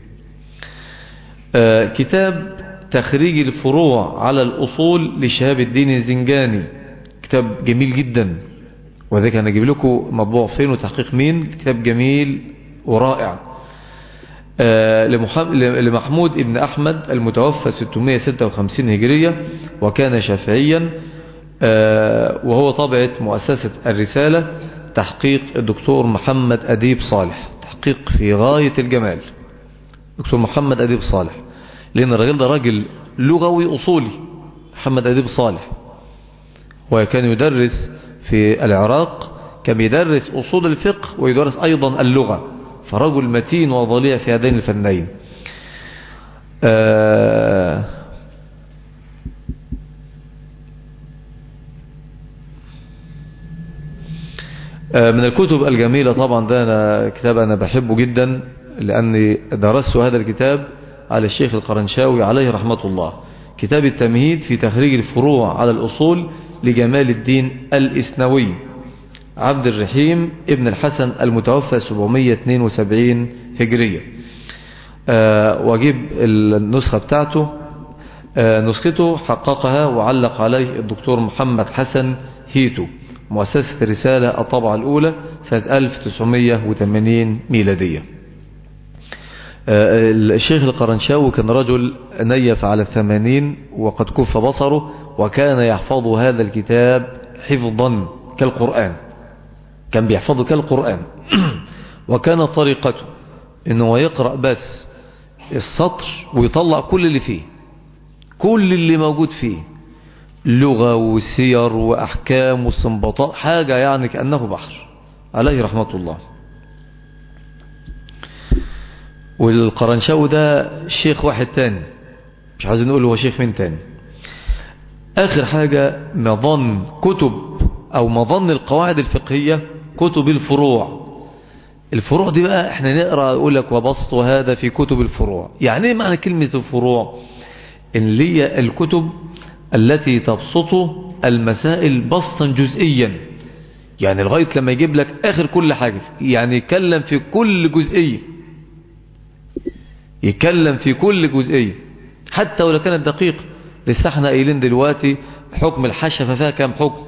كتاب تخريج الفروع على الأصول لشهاب الدين الزنجاني كتاب جميل جدا وذلك أنا أجيب لكم مطبوع فين وتحقيق مين كتاب جميل ورائع لمحمود ابن أحمد المتوفى 656 هجرية وكان شافعيا وهو طبعة مؤسسة الرسالة تحقيق الدكتور محمد أديب صالح تحقيق في غاية الجمال دكتور محمد أديب صالح لأن الراجل ده راجل لغوي أصولي محمد أديب صالح وكان يدرس في العراق كان يدرس أصول الفقه ويدرس أيضا اللغة فرجل متين وضليع في هذين الفنين آه من الكتب الجميلة طبعا ده أنا كتاب أنا بحبه جدا لأني درست هذا الكتاب على الشيخ القرنشاوي عليه رحمة الله كتاب التمهيد في تخريج الفروع على الأصول لجمال الدين الإسنوي عبد الرحيم ابن الحسن المتوفى 772 هجرية أه واجيب النسخة بتاعته أه نسخته حققها وعلق عليه الدكتور محمد حسن هيتو مؤسسة الرسالة الطبعة الأولى سنة 1980 ميلادية الشيخ القرنشاوي كان رجل نيف على الثمانين وقد كف بصره وكان يحفظ هذا الكتاب حفظا كالقرآن كان بيحفظه كالقرآن وكان طريقته انه يقرأ بس السطر ويطلع كل اللي فيه كل اللي موجود فيه لغة وسير وأحكام واستنباطات حاجة يعني كأنه بحر عليه رحمة الله والقرنشاوي ده شيخ واحد تاني مش عايزين نقول هو شيخ من تاني آخر حاجة مظن كتب أو مظن القواعد الفقهية كتب الفروع الفروع دي بقى احنا نقرأ يقول لك وبسط هذا في كتب الفروع يعني ايه معنى كلمة الفروع اللي هي الكتب التي تبسط المسائل بسطا جزئيا يعني لغاية لما يجيب لك آخر كل حاجة يعني يتكلم في كل جزئية يتكلم في كل جزئية حتى ولو كانت دقيقة لسه احنا قايلين دلوقتي حكم الحشفة فيها كام حكم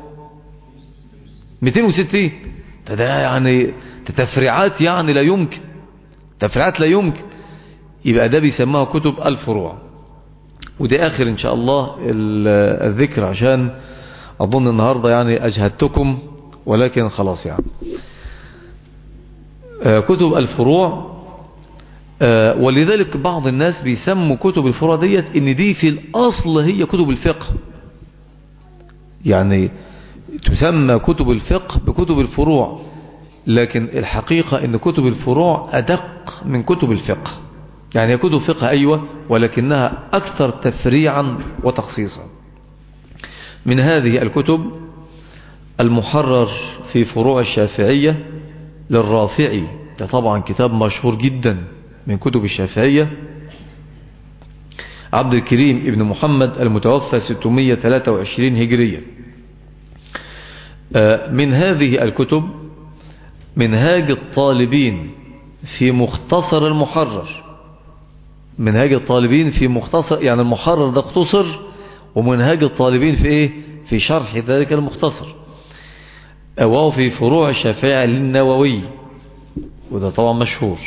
260 ده يعني تفريعات يعني لا يمكن تفريعات لا يمكن يبقى ده بيسموها كتب الفروع ودي آخر إن شاء الله الذكر عشان أظن النهاردة يعني أجهدتكم ولكن خلاص يعني كتب الفروع ولذلك بعض الناس بيسموا كتب الفروع ديت ان دي في الأصل هي كتب الفقه يعني تسمى كتب الفقه بكتب الفروع لكن الحقيقة ان كتب الفروع أدق من كتب الفقه يعني كتب فقه أيوة ولكنها أكثر تفريعا وتخصيصا من هذه الكتب المحرر في فروع الشافعية للرافعي ده طبعا كتاب مشهور جدا من كتب الشافعية عبد الكريم ابن محمد المتوفى 623 هجرية من هذه الكتب منهاج الطالبين في مختصر المحرر منهاج الطالبين في مختصر يعني المحرر ده اختصر ومنهاج الطالبين في ايه في شرح ذلك المختصر وهو في فروع الشافعية للنووي وده طبعا مشهور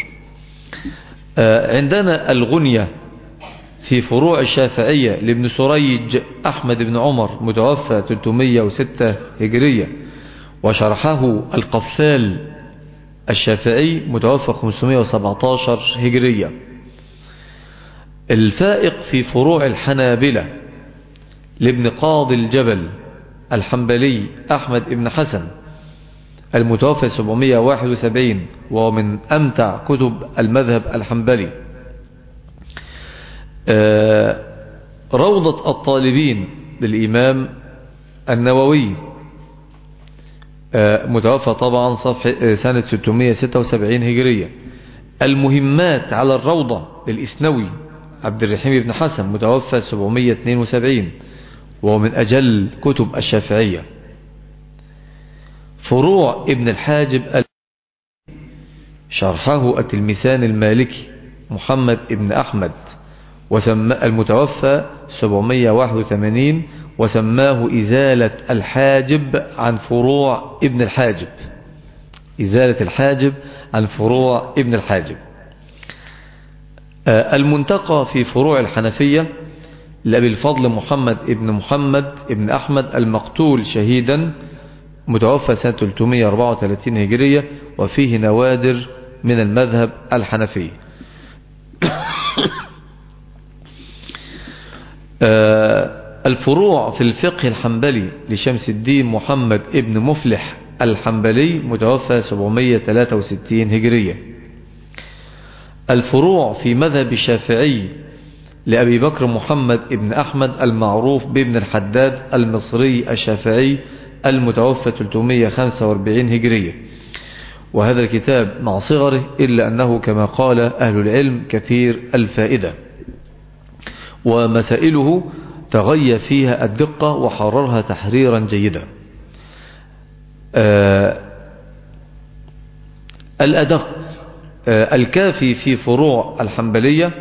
عندنا الغنية في فروع الشافعية لابن سريج أحمد بن عمر متوفى 306 هجرية وشرحه القفال الشافعي متوفى 517 هجرية الفائق في فروع الحنابلة لابن قاضي الجبل الحنبلي أحمد بن حسن المتوفى 771 وهو من أمتع كتب المذهب الحنبلي روضة الطالبين للإمام النووي متوفى طبعا صفحة سنة 676 هجرية المهمات على الروضة للإسنوي عبد الرحيم بن حسن متوفى 772 وهو من أجل كتب الشافعية فروع ابن الحاجب شرحه التلمسان المالكي محمد ابن أحمد وسمى المتوفى 781 وسماه إزالة الحاجب عن فروع ابن الحاجب إزالة الحاجب عن فروع ابن الحاجب المنتقى في فروع الحنفية لأبي الفضل محمد ابن محمد ابن أحمد المقتول شهيدا متوفى سنة 334 هجرية وفيه نوادر من المذهب الحنفي الفروع في الفقه الحنبلي لشمس الدين محمد ابن مفلح الحنبلي متوفى 763 هجرية الفروع في مذهب الشافعي لأبي بكر محمد ابن أحمد المعروف بابن الحداد المصري الشافعي المتوفى 345 هجرية وهذا الكتاب مع صغره إلا أنه كما قال أهل العلم كثير الفائدة ومسائله تغيى فيها الدقة وحررها تحريرا جيدا آه الأدق آه الكافي في فروع الحنبلية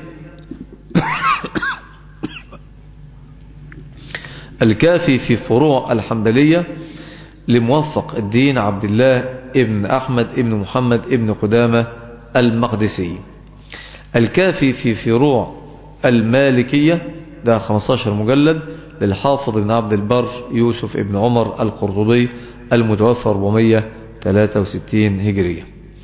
الكافي في فروع الحنبلية لموفق الدين عبد الله ابن أحمد ابن محمد ابن قدامة المقدسي الكافي في فروع المالكية ده 15 مجلد للحافظ ابن عبد البر يوسف ابن عمر القرطبي المتوفى 463 هجرية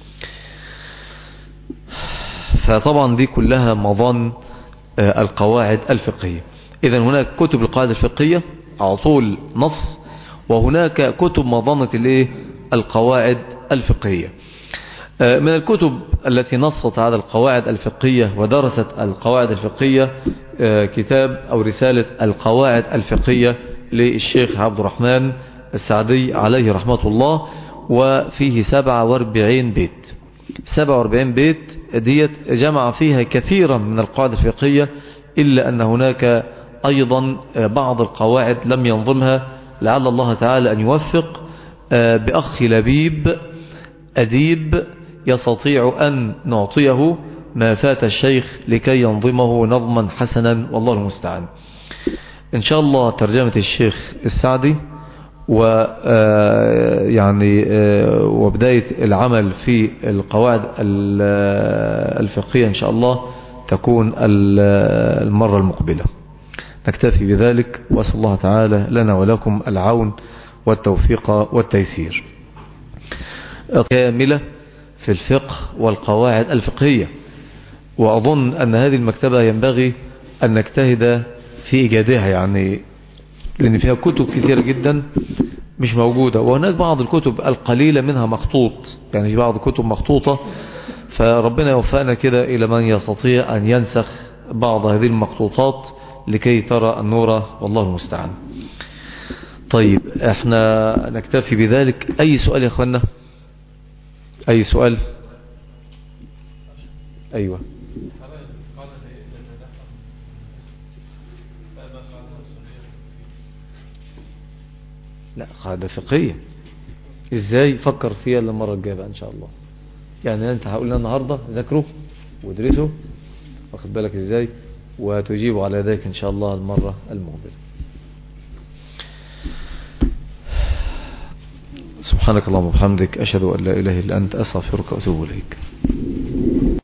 فطبعا دي كلها مظن القواعد الفقهية إذا هناك كتب القواعد الفقهية على طول نص وهناك كتب مظنة الايه القواعد الفقهية من الكتب التي نصت على القواعد الفقهية ودرست القواعد الفقهية كتاب أو رسالة القواعد الفقهية للشيخ عبد الرحمن السعدي عليه رحمة الله وفيه 47 بيت 47 بيت ديت جمع فيها كثيرا من القواعد الفقهية إلا أن هناك أيضا بعض القواعد لم ينظمها لعل الله تعالى أن يوفق بأخ لبيب أديب يستطيع أن نعطيه ما فات الشيخ لكي ينظمه نظما حسنا والله المستعان إن شاء الله ترجمة الشيخ السعدي و يعني وبداية العمل في القواعد الفقهية إن شاء الله تكون المرة المقبلة نكتفي بذلك وأسأل الله تعالى لنا ولكم العون والتوفيق والتيسير كاملة في الفقه والقواعد الفقهية وأظن أن هذه المكتبة ينبغي أن نجتهد في إيجادها يعني لأن فيها كتب كثيرة جدا مش موجودة وهناك بعض الكتب القليلة منها مخطوط يعني في بعض الكتب مخطوطة فربنا يوفقنا كده إلى من يستطيع أن ينسخ بعض هذه المخطوطات لكي ترى النور والله المستعان طيب احنا نكتفي بذلك اي سؤال يا اخوانا اي سؤال ايوه لا قاعدة فقهية ازاي فكر فيها المرة الجاية بقى ان شاء الله يعني انت هقول لنا النهاردة ذاكره وادرسه واخد بالك ازاي وتجيب على ذلك ان شاء الله المرة المقبلة سبحانك اللهم وبحمدك أشهد أن لا إله إلا أنت أستغفرك وأتوب إليك